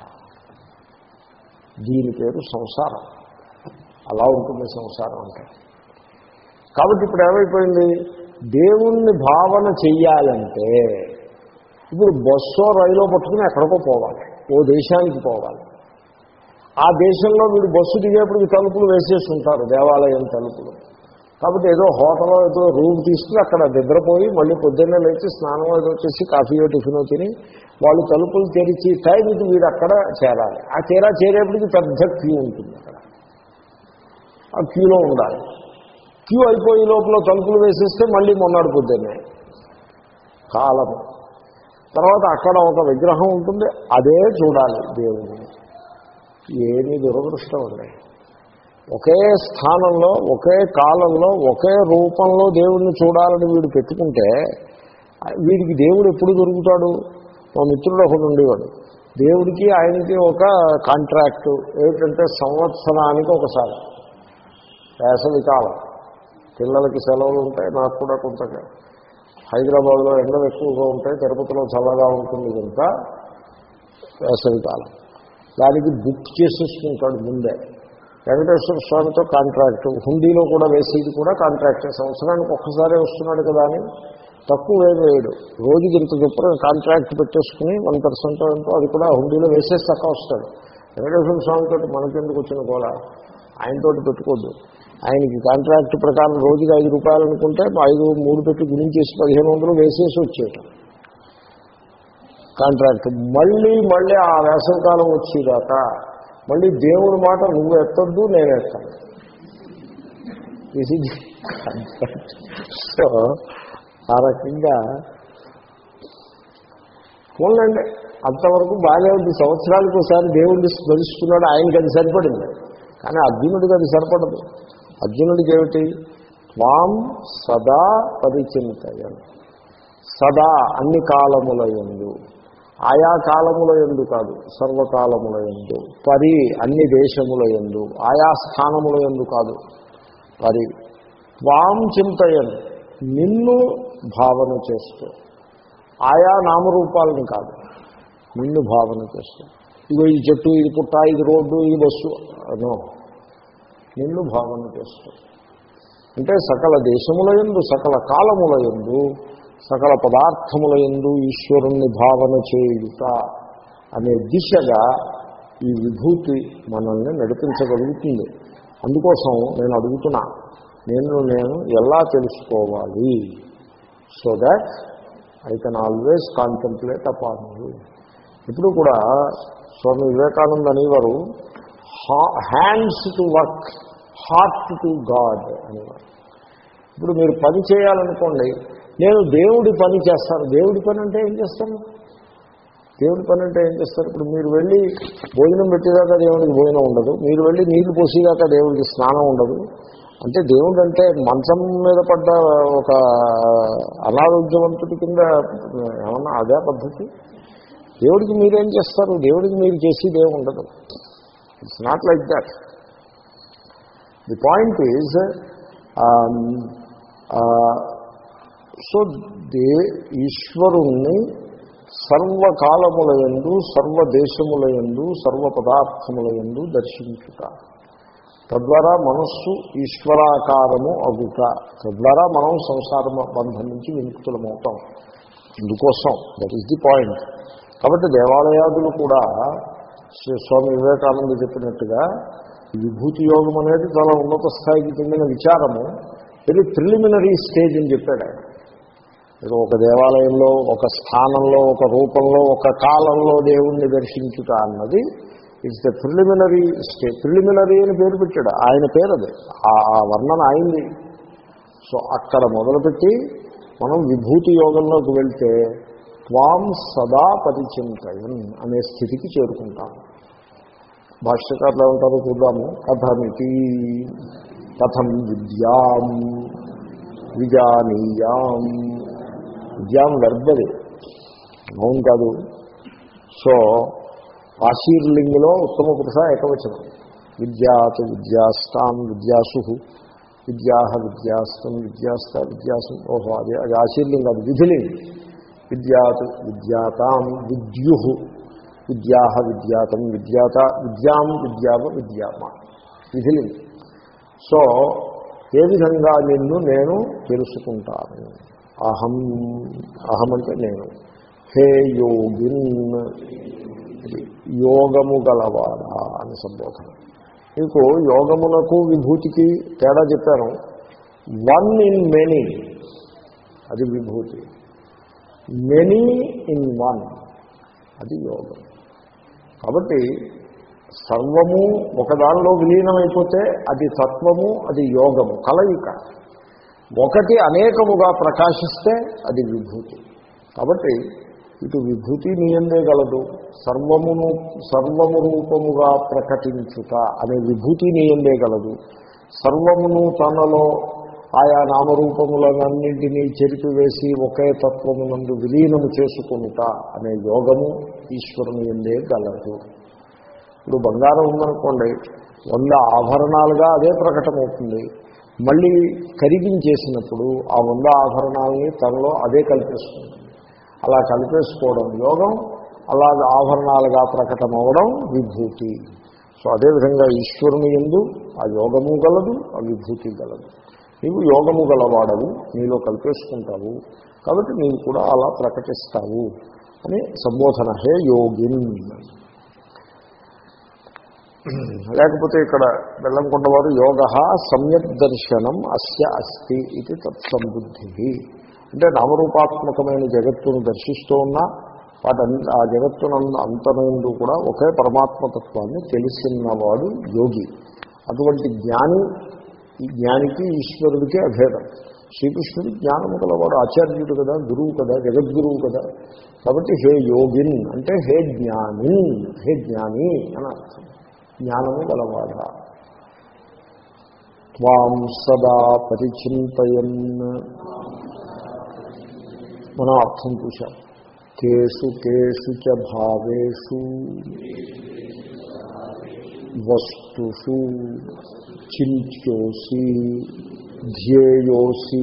దీని పేరు సంసారం అలా ఉంటుంది సంసారం అంటే కాబట్టి ఇప్పుడు ఏమైపోయింది దేవుణ్ణి భావన చెయ్యాలంటే ఇప్పుడు బస్సో రైలో పట్టుకుని ఎక్కడికో పోవాలి ఓ దేశానికి పోవాలి ఆ దేశంలో వీడు బస్సు దిగేప్పుడు తలుపులు వేసేసి ఉంటారు దేవాలయం తలుపులు కాబట్టి ఏదో హోటల్లో ఏదో రూమ్ తీసుకుని అక్కడ నిద్రపోయి మళ్ళీ పొద్దున్నే లేచి స్నానం ఏదో చేసి కాఫీయో టిఫినో తిని వాళ్ళు తలుపులు తెరిచి టైంకి వీడు అక్కడ చేరాలి ఆ తీరా చేరేప్పటికి పెద్ద క్యూ ఉంటుంది అక్కడ ఆ క్యూలో ఉండాలి క్యూ అయిపోయే లోపల తలుపులు వేసేస్తే మళ్ళీ మొన్నాడు పొద్దున్నే కాలము తర్వాత అక్కడ ఒక విగ్రహం ఉంటుంది అదే చూడాలి దేవుని ఏమి దురదృష్టం అండి ఒకే స్థానంలో ఒకే కాలంలో ఒకే రూపంలో దేవుణ్ణి చూడాలని వీడు పెట్టుకుంటే వీడికి దేవుడు ఎప్పుడు దొరుకుతాడు మా మిత్రుడు ఒకడు ఉండేవాడు దేవుడికి ఆయనకి ఒక కాంట్రాక్టు ఏమిటంటే సంవత్సరానికి ఒకసారి వేసవి కాలం పిల్లలకి సెలవులు ఉంటాయి నాకు కూడా కొంత హైదరాబాద్లో ఎండలు ఎక్కువగా ఉంటాయి తిరుపతిలో చల్లగా ఉంటుంది కనుక వేసవి కాలం దానికి బుక్ చేసేసుకుంటాడు ముందే వెంకటేశ్వర స్వామితో కాంట్రాక్ట్ హుండీలో కూడా వేసేది కూడా కాంట్రాక్ట్ సంవత్సరానికి ఒక్కసారే వస్తున్నాడు కదా అని తక్కువ ఏం వేయడు రోజుకి ఇంత చొప్పున కాంట్రాక్ట్ పెట్టేసుకుని వన్ పర్సెంట్ ఎంతో అది కూడా హుండీలో వేసేసి తక్కువ వస్తాడు వెంకటేశ్వర స్వామితో మనకెందుకు వచ్చిన గోళ ఆయనతోటి పెట్టుకోద్దు ఆయనకి కాంట్రాక్ట్ ప్రకారం రోజుకి ఐదు రూపాయలు అనుకుంటే ఐదు మూడు పెట్టి గుణించేసి పదిహేను వందలు వేసేసి వచ్చేయటం కాంట్రాక్ట్ మళ్ళీ మళ్ళీ ఆ వేసవకాలం వచ్చేదాకా మళ్ళీ దేవుడి మాట నువ్వు ఎత్తొద్దు నేను ఎత్తాను ఇది కాంట్రాక్ట్ సో ఆ రకంగా పోలండి అంతవరకు బాగానే ఉంది సంవత్సరాలకు ఒకసారి దేవుడిని స్మరిస్తున్నాడు ఆయనకి అది సరిపడింది కానీ అర్జునుడికి అది సరిపడదు అర్జునుడికి ఏమిటి త్వాం సదా పరిచింతయన్ సదా అన్ని కాలముల ఎందు ఆయా కాలముల ఎందు కాదు సర్వకాలముల ఎందు పరి అన్ని దేశముల ఎందు ఆయా స్థానముల ఎందు కాదు పరి త్వాం చింతయన్ నిన్ను భావన చేస్తూ ఆయా నామరూపాలని కాదు నిన్ను భావన చేస్తూ ఇగో ఈ చెట్టు ఇది పుట్ట ఇది రోడ్డు ఇది బస్సు అనో నిన్ను భావన చేస్తూ అంటే సకల దేశముల ఎందు సకల కాలముల ఎందు సకల పదార్థముల ఎందు ఈశ్వరుణ్ణి భావన చేయుట అనే దిశగా ఈ విభూతి మనల్ని నడిపించగలుగుతుంది అందుకోసం నేను అడుగుతున్నా నేను నేను ఎలా తెలుసుకోవాలి so that I can always concentrate upon you ఇప్పుడు కూడా స్వామి వివేకానంద అనేవారు hands to work heart to God అనేవారు ఇప్పుడు మీరు పని చేయాలనుకోండి నేను దేవుడి పని చేస్తాను దేవుడి పని అంటే ఏం చేస్తాను దేవుడి పని అంటే ఏం చేస్తారు ఇప్పుడు మీరు వెళ్ళి భోజనం పెట్టేదాకా దేవుడికి భోజనం ఉండదు మీరు వెళ్ళి నీళ్లు పోసేదాకా దేవుడికి స్నానం ఉండదు అంటే దేవుడు అంటే మంచం మీద పడ్డ ఒక అనారోగ్యవంతుడి కింద ఏమన్నా అదే పద్ధతి దేవుడికి మీరేం చేస్తారు దేవుడికి మీరు చేసేది ఏమి ఉండదు it's not like that the point is so they ఈశ్వరుణ్ణి సర్వకాలముల ఎందు సర్వదేశముల ఎందు సర్వ పదార్థముల ఎందు దర్శించుట తద్వారా మనస్సు ఈశ్వరాకారము అగుట తద్వారా మనం సంసార బంధం నుంచి విముక్తులమవుతాం ఇందుకోసం దట్ ఈస్ ది పాయింట్ కాబట్టి దేవాలయాదులు కూడా శ్రీ స్వామి వివేకానంద చెప్పినట్టుగా ఈ విభూతి యోగం అనేది చాలా ఉన్నత స్థాయికి చెందిన విచారము వెరీ ప్రిలిమినరీ స్టేజ్ అని చెప్పాడు ఆయన ఏదో ఒక దేవాలయంలో ఒక స్థానంలో ఒక రూపంలో ఒక కాలంలో దేవుణ్ణి దర్శించుట అన్నది it's the preliminary stay preliminary అని పేరు పెట్టాడు ఆయన పేరు అది ఆ ఆ వర్ణన అయింది సో అక్కడ మొదలుపెట్టి మనం విభూతి యోగంలోకి వెళ్తే త్వాం సదా పరిచింతయన్ అనే స్థితికి చేరుకుంటాం భాష్యకారులు ఏమంటారో చూద్దాము కథమితి కథం విద్యాం విజానీయాం విద్యాం వెర్బది అవును కాదు సో ఆశీర్లింగిలో ఉత్తమ పురుష ఏకవచనం విద్యాత్ విద్యాస్తాం విద్యాసు విద్యా విద్యాస్తం విద్యాస్త విద్యాసు ఓహో అది అది ఆశీర్లింగం అది విధిలింగ్ విద్యాత్ విద్యాతాం విద్యు విద్యా విద్యాతం విద్యాత విద్యాం విద్యావ విద్యామ విధిలింగ్ సో ఏ విధంగా నిన్ను నేను తెలుసుకుంటాను అహం అహం అంటే నేను హే యోగిన్ ఇది యోగము గలవాడా అని సంబోధన మీకు యోగమునకు విభూతికి తేడా చెప్పాను వన్ ఇన్ మెనీ అది విభూతి మెనీ ఇన్ వన్ అది యోగం కాబట్టి సర్వము ఒకదానిలో విలీనమైపోతే అది తత్వము అది యోగము కలయిక ఒకటి అనేకముగా ప్రకాశిస్తే అది విభూతి కాబట్టి ఇటు విభూతి నియందే గలదు సర్వమును సర్వము రూపముగా ప్రకటించుట అనే విభూతి నియందే గలదు సర్వమును తనలో ఆయా నామరూపములన్నింటినీ చెరిపివేసి ఒకే తత్వమునందు విలీనము చేసుకునుట అనే యోగము ఈశ్వరుని ఎందే గలదు ఇప్పుడు బంగారం ఉందనుకోండి వంద ఆభరణాలుగా అదే ప్రకటమవుతుంది మళ్ళీ కరిగించేసినప్పుడు ఆ వంద ఆభరణాలని తనలో అదే కల్పిస్తుంది అలా కలిపేసుకోవడం యోగం అలా ఆభరణాలుగా ప్రకటమవడం విభూతి సో అదేవిధంగా ఈశ్వరుని ఎందు ఆ యోగము గలదు ఆ విభూతి గలదు నీవు యోగము గలవాడవు నీలో కల్పేసుకుంటావు కాబట్టి నీవు కూడా అలా ప్రకటిస్తావు అని సంబోధన హే యోగిన్ లేకపోతే ఇక్కడ బెల్లంకొండ వారు యోగ సమ్యక్ దర్శనం అస్య అస్తి ఇది తత్సంబుద్ధి అంటే నామరూపాత్మకమైన జగత్తును దర్శిస్తూ ఉన్నా వాటి ఆ జగత్తునందు అంతనందు కూడా ఒకే పరమాత్మతత్వాన్ని తెలిసినవాడు యోగి అటువంటి జ్ఞాని ఈ జ్ఞానికి ఈశ్వరుడికి అభేదం శ్రీకృష్ణుడు జ్ఞానము గలవాడు ఆచార్యుడు కదా గురువు కదా జగద్గురువు కదా కాబట్టి హే యోగిన్ అంటే హే జ్ఞాని హే జ్ఞాని అని అర్థం జ్ఞానము గలవాడా త్వాం సదా పరిచింతయన్ మనం అర్థం చూశాం కేసు కేసు చ భావేషు వస్తుషు చింత్యోసి ధ్యేయోసి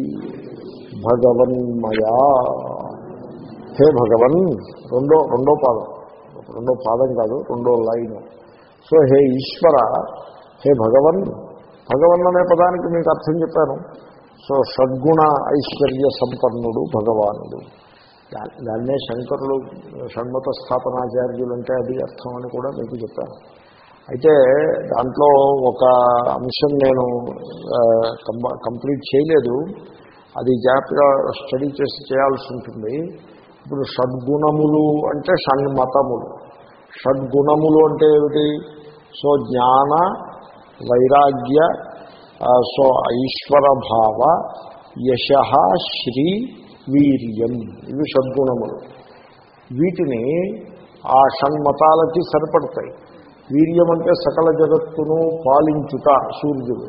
భగవన్మయా హే భగవన్ రెండో రెండో పాదం రెండో పాదం కాదు రెండో లైన్ సో హే ఈశ్వర హే భగవన్ భగవన్ అనే పదానికి మీకు అర్థం చెప్పాను సో షడ్గుణ ఐశ్వర్య సంపన్నుడు భగవానుడు దా- దాన్నే శంకరులు షణ్మత స్థాపనాచార్యులు అంటే అది అర్థం అని కూడా మీకు చెప్పాను అయితే దాంట్లో ఒక అంశం నేను ఆ, కంబ- కంప్లీట్ చేయలేదు అది జాగ్రత్తగా స్టడీ చేసి చేయాల్సి ఉంటుంది ఇప్పుడు షడ్గుణములు అంటే షణ్మతములు షడ్గుణములు అంటే ఏమిటి సో జ్ఞాన వైరాగ్య ఆ, సో ఐశ్వర భావ యశ శ్రీ వీర్యం ఇవి షడ్గుణములు వీటిని ఆ షణ్మతాలకి సరిపడతాయి వీర్యం అంటే సకల జగత్తును పాలించుట సూర్యుడు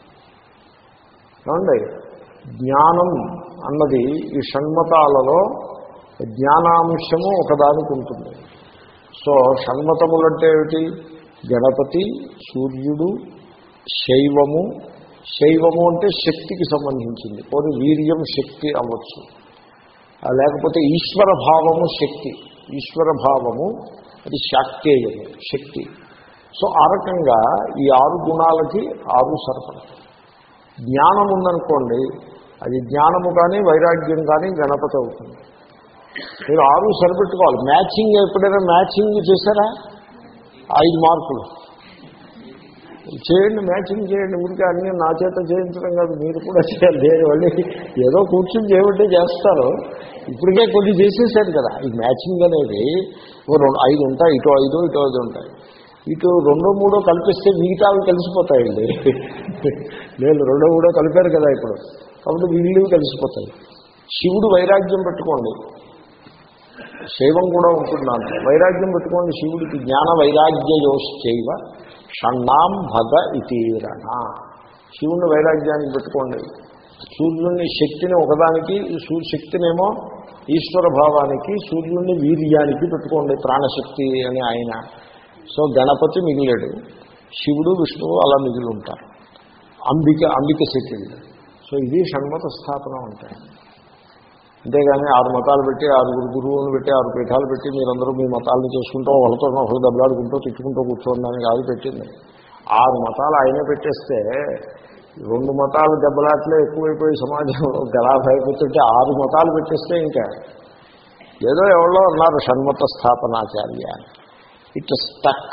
ఏమండి జ్ఞానం అన్నది ఈ షణ్మతాలలో జ్ఞానాంశము ఒకదానికి ఉంటుంది సో షణ్మతములంటే ఏమిటి గణపతి సూర్యుడు శైవము శైవము అంటే శక్తికి సంబంధించింది పోనీ వీర్యం శక్తి అవ్వచ్చు ఆ లేకపోతే ఈశ్వర భావము శక్తి ఈశ్వర భావము అది శాక్తేయము శక్తి సో ఆ రకంగా ఈ ఆరు గుణాలకి ఆరు సరపడతాయి జ్ఞానం ఉందనుకోండి అది జ్ఞానము కానీ వైరాగ్యం కానీ గణపతి అవుతుంది మీరు ఆరు సరిపెట్టుకోవాలి మ్యాచింగ్ ఎప్పుడైనా మ్యాచింగ్ చేశారా ఐదు మార్కులు చేయండి మ్యాచింగ్ చేయండి ఊరికే అన్నీ నా చేత చేయించడం కాదు మీరు కూడా చేయాలి లేదు మళ్ళీ ఏదో కూర్చుని చేయమంటే చేస్తారు ఇప్పటికే కొన్ని చేసేసారు కదా ఈ మ్యాచింగ్ అనేది ఓ రెండు ఐదు ఉంటాయి ఇటో ఐదు ఇటో ఐదు ఉంటాయి ఇటు రెండో మూడో కల్పిస్తే మిగతావి కలిసిపోతాయండి నేను రెండో మూడో కలిపారు కదా ఇప్పుడు కాబట్టి వీళ్ళు కలిసిపోతాయి శివుడు వైరాగ్యం పెట్టుకోండి శైవం కూడా ఉంటుంది దాంట్లో వైరాగ్యం పెట్టుకోండి శివుడికి జ్ఞాన వైరాగ్య యోశ్చైవ షణ్ణాం భగ ఇతీరణ శివుని వైరాగ్యానికి పెట్టుకోండి సూర్యుడిని శక్తిని ఒకదానికి సూర్య శక్తినేమో ఈశ్వర భావానికి సూర్యుడిని వీర్యానికి పెట్టుకోండి ప్రాణశక్తి అని ఆయన సో గణపతి మిగిలాడు శివుడు విష్ణువు అలా మిగిలి ఉంటారు అంబిక అంబిక శక్తి సో ఇది షణ్మత స్థాపన ఉంటాయి అంతేగాని ఆరు మతాలు పెట్టి ఆరుగురు గురువులను పెట్టి ఆరు పీఠాలు పెట్టి మీరందరూ మీ మతాలను చేసుకుంటూ ఒకరితో ఒకరు దెబ్బలాడుకుంటూ తిట్టుకుంటూ కూర్చోడానికి కాదు పెట్టింది ఆరు మతాలు ఆయనే పెట్టేస్తే రెండు మతాలు దెబ్బలాట్లే ఎక్కువైపోయి సమాజంలో గలాభ అయిపోతుంటే ఆరు మతాలు పెట్టేస్తే ఇంకా ఏదో ఎవరో అన్నారు Shanmata Sthapanacharya it stuck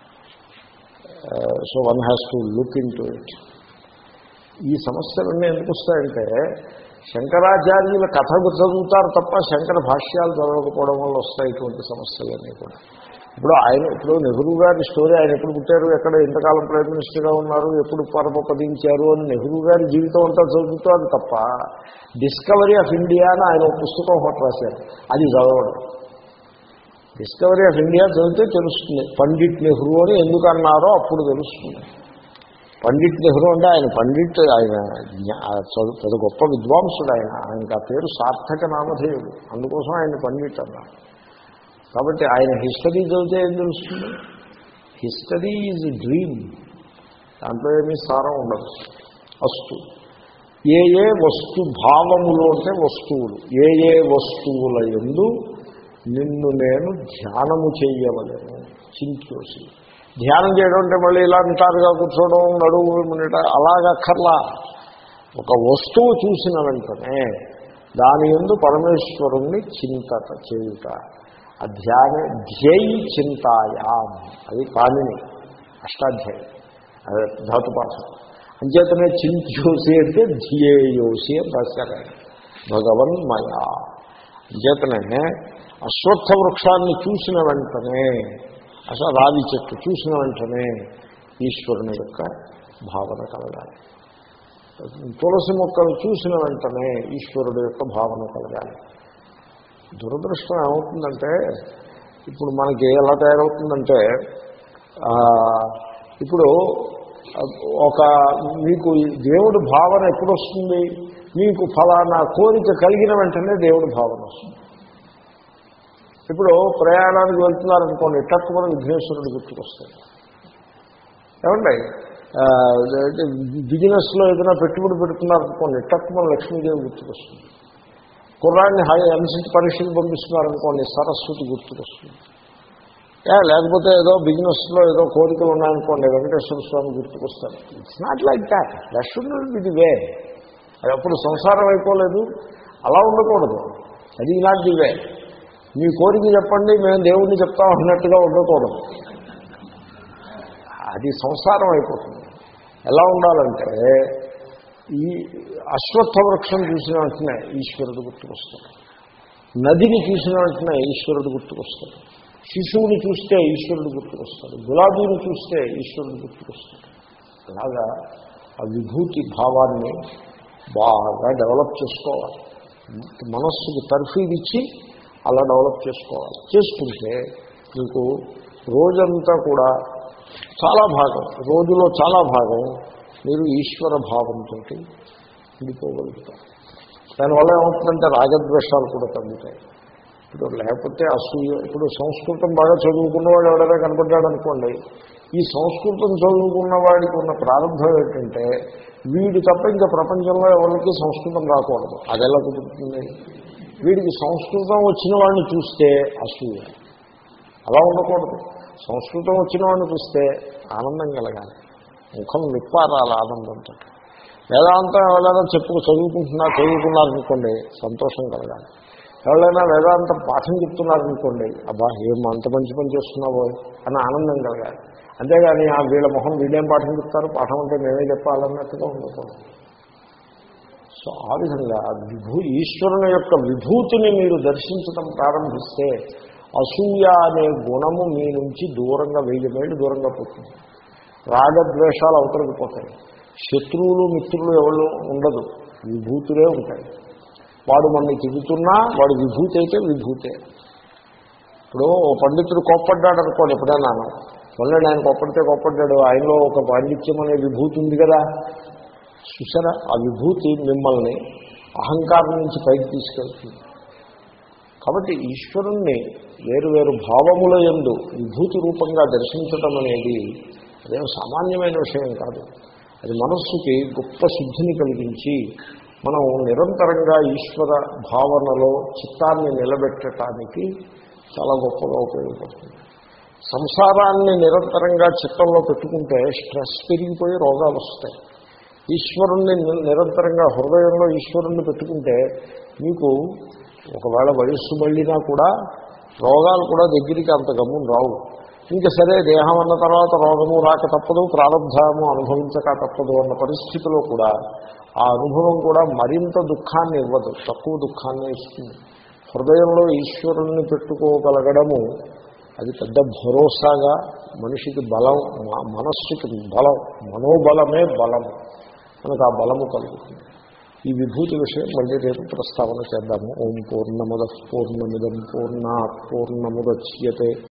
so one has to look into it ఈ సమస్యలన్నీ ఎందుకు వస్తాయంటే శంకరాచార్యుల కథ చదువుతారు తప్ప శంకర భాష్యాలు చదవకపోవడం వల్ల వస్తాయి ఇటువంటి సమస్యలన్నీ కూడా ఇప్పుడు ఆయన ఇప్పుడు నెహ్రూ గారి స్టోరీ ఆయన ఎప్పుడు పుట్టారు ఎక్కడ ఎంతకాలం ప్రైమ్ మినిస్టర్గా ఉన్నారు ఎప్పుడు పరమపదించారు అని నెహ్రూ గారి జీవితం అంతా చదువుతారు తప్ప డిస్కవరీ ఆఫ్ ఇండియా అని ఆయన ఒక పుస్తకం ఒకటి రాశారు అది చదవడం డిస్కవరీ ఆఫ్ ఇండియా చదివితే తెలుస్తుంది పండిట్ నెహ్రూ అని ఎందుకు అన్నారో అప్పుడు తెలుస్తుంది పండిట్ నెహ్రూ అంటే ఆయన పండిట్ ఆయన జ్ఞా- చదువు పెద్ద గొప్ప విద్వాంసుడు ఆయన ఆయనకు ఆ పేరు సార్థక నామధేయుడు అందుకోసం ఆయన పండిట్ అన్నారు కాబట్టి ఆయన హిస్టరీ చదివితే ఏం తెలుస్తుంది హిస్టరీ ఈజ్ డ్రీమ్ దాంట్లో ఏమీ సారం ఉండదు అస్తు ఏ ఏ వస్తు భావములు అంటే వస్తువులు ఏ ఏ వస్తువుల ఎందు నిన్ను నేను ధ్యానము చేయవలను చింతోసి ధ్యానం చేయడం అంటే మళ్ళీ ఇలా నిటారుగా కూర్చోవడం నడువు నిట అలాగక్కర్లా ఒక వస్తువు చూసిన వెంటనే దాని ఎందు పరమేశ్వరుణ్ణి చింతత చేయుట ఆ ధ్యాన ధ్యేయి చింతాయాం అది పాణిని అష్టాధ్యాయం అదే ధాతుపాఠం అంచేతనే చింత్యోసి అంటే ధ్యేయోసి అని రాశారు ఆయన భగవన్ మయా అంచేతనే అశ్వత్థ వృక్షాన్ని చూసిన వెంటనే అసలు రావి చెట్టు చూసిన వెంటనే ఈశ్వరుని యొక్క భావన కలగాలి తులసి మొక్కలు చూసిన వెంటనే ఈశ్వరుడు యొక్క భావన కలగాలి దురదృష్టం ఏమవుతుందంటే ఇప్పుడు మనకి ఎలా తయారవుతుందంటే ఆ, ఇప్పుడు ఒక మీకు ఈ దేవుడి భావన ఎప్పుడు వస్తుంది మీకు ఫలానా కోరిక కలిగిన వెంటనే దేవుడి భావన వస్తుంది ఇప్పుడు ప్రయాణానికి వెళ్తున్నారనుకోండి తక్కువ విఘ్నేశ్వరుడు గుర్తుకొస్తాడు ఏమండి ఆ, అంటే బిజినెస్లో ఏదైనా పెట్టుబడి పెడుతున్నారనుకోండి తక్కువ లక్ష్మీదేవి గుర్తుకొస్తుంది కుర్రాన్ని హై ఎంసెట్ పరీక్షలు పంపిస్తున్నారనుకోండి సరస్వతి గుర్తుకొస్తుంది ఏ, లేకపోతే ఏదో బిజినెస్లో ఏదో కోరికలు ఉన్నాయనుకోండి వెంకటేశ్వర స్వామి గుర్తుకొస్తారు it's not like that that should ఇది వే అది అప్పుడు సంసారం అయిపోలేదు అలా ఉండకూడదు అది ఇలాంటి వే మీ కోరిక చెప్పండి మేము దేవుణ్ణి చెప్తాం అన్నట్టుగా ఉండకూడదు అది సంసారం అయిపోతుంది ఎలా ఉండాలంటే ఈ అశ్వత్థ వృక్షం చూసిన వెంటనే ఈశ్వరుడు గుర్తుకొస్తాడు నదిని చూసిన వెంటనే ఈశ్వరుడు గుర్తుకొస్తాడు శిశువుని చూస్తే ఈశ్వరుడు గుర్తుకొస్తాడు గులాబీని చూస్తే ఈశ్వరుడు గుర్తుకొస్తాడు అలాగా ఆ విభూతి భావాన్ని బాగా డెవలప్ చేసుకోవాలి మనస్సుకి తర్ఫీదిచ్చి అలా డెవలప్ చేసుకోవాలి చేసుకుంటే మీకు రోజంతా కూడా చాలా భాగం రోజులో చాలా భాగం మీరు ఈశ్వర భావంతో ఉండిపోగలుగుతారు దానివల్ల ఏమవుతుందంటే రాగద్వేషాలు కూడా తగ్గుతాయి ఇప్పుడు లేకపోతే అసూయ ఇప్పుడు సంస్కృతం బాగా చదువుకున్నవాడు ఎవడైనా కనపడ్డాడు అనుకోండి ఈ సంస్కృతం చదువుకున్న వాడికి ఉన్న ప్రారంభం ఏంటంటే వీడి తప్ప ఇంకా ప్రపంచంలో ఎవరికి సంస్కృతం రాకూడదు అది ఎలా కుదురుతుంది వీడికి సంస్కృతం వచ్చిన వాడిని చూస్తే అసూయ అలా ఉండకూడదు సంస్కృతం వచ్చిన వాడిని చూస్తే ఆనందం కలగాలి ముఖం నిప్పారాలి ఆనందంతో వేదాంతం ఎవరైనా చెప్పు చదువుకుంటున్నా చదువుకున్నారనుకోండి సంతోషం కలగాలి ఎవరైనా వేదాంతం పాఠం చెప్తున్నారనుకోండి అబ్బా ఏం అంత మంచి పని చేస్తున్నావో అని ఆనందం కలగాలి అంతేగాని ఆ వీళ్ళ మొహం వీళ్ళేం పాఠం చెప్తారు పాఠం అంటే మేమే చెప్పాలన్నట్టుగా ఉండకూడదు సో ఆ విధంగా విభూ ఈశ్వరుని యొక్క విభూతిని మీరు దర్శించడం ప్రారంభిస్తే అసూయ అనే గుణము మీ నుంచి దూరంగా వెయ్యి మైళ్ళు దూరంగా పోతుంది రాగద్వేషాలు అవతలకి పోతాయి శత్రువులు మిత్రులు ఎవరు ఉండదు విభూతులే ఉంటాయి వాడు మనని తిరుగుతున్నా వాడు విభూతి అయితే విభూతే ఇప్పుడు ఓ పండితుడు కోప్పడ్డాడు అనుకోండి ఎప్పుడైనా మళ్ళీ ఆయన కోప్పడితే కోప్పడ్డాడు ఆయనలో ఒక పాండిత్యం అనే విభూతి ఉంది కదా చూసారా ఆ విభూతి మిమ్మల్ని అహంకారం నుంచి పైకి తీసుకెళ్తుంది కాబట్టి ఈశ్వరుణ్ణి వేరు వేరు భావముల ఎందు విభూతి రూపంగా దర్శించటం అనేది అదేం సామాన్యమైన విషయం కాదు అది మనస్సుకి గొప్ప శుద్ధిని కలిగించి మనం నిరంతరంగా ఈశ్వర భావనలో చిత్తాన్ని నిలబెట్టడానికి చాలా గొప్పగా ఉపయోగపడుతుంది సంసారాన్ని నిరంతరంగా చిత్తంలో పెట్టుకుంటే స్ట్రెస్ పెరిగిపోయి రోగాలు వస్తాయి ఈశ్వరుణ్ణి ని- నిరంతరంగా హృదయంలో ఈశ్వరుణ్ణి పెట్టుకుంటే మీకు ఒకవేళ వయస్సు మళ్ళినా కూడా రోగాలు కూడా దగ్గరికి అంత గమ్మున రావు ఇంకా సరే దేహం అన్న తర్వాత రోగము రాక తప్పదు ప్రారంభము అనుభవించక తప్పదు అన్న పరిస్థితిలో కూడా ఆ అనుభవం కూడా మరింత దుఃఖాన్ని ఇవ్వదు తక్కువ దుఃఖాన్ని ఇస్తుంది హృదయంలో ఈశ్వరుణ్ణి పెట్టుకోగలగడము అది పెద్ద భరోసాగా మనిషికి బలం మ- మనస్సుకి బలం మనోబలమే బలం మనకు ఆ బలము కలుగుతుంది ఈ విభూతి విషయం మళ్ళీ రేపు ప్రస్తావన చేద్దాము ఓం పూర్ణముద పూర్ణమిదం పూర్ణా పూర్ణముద్యతే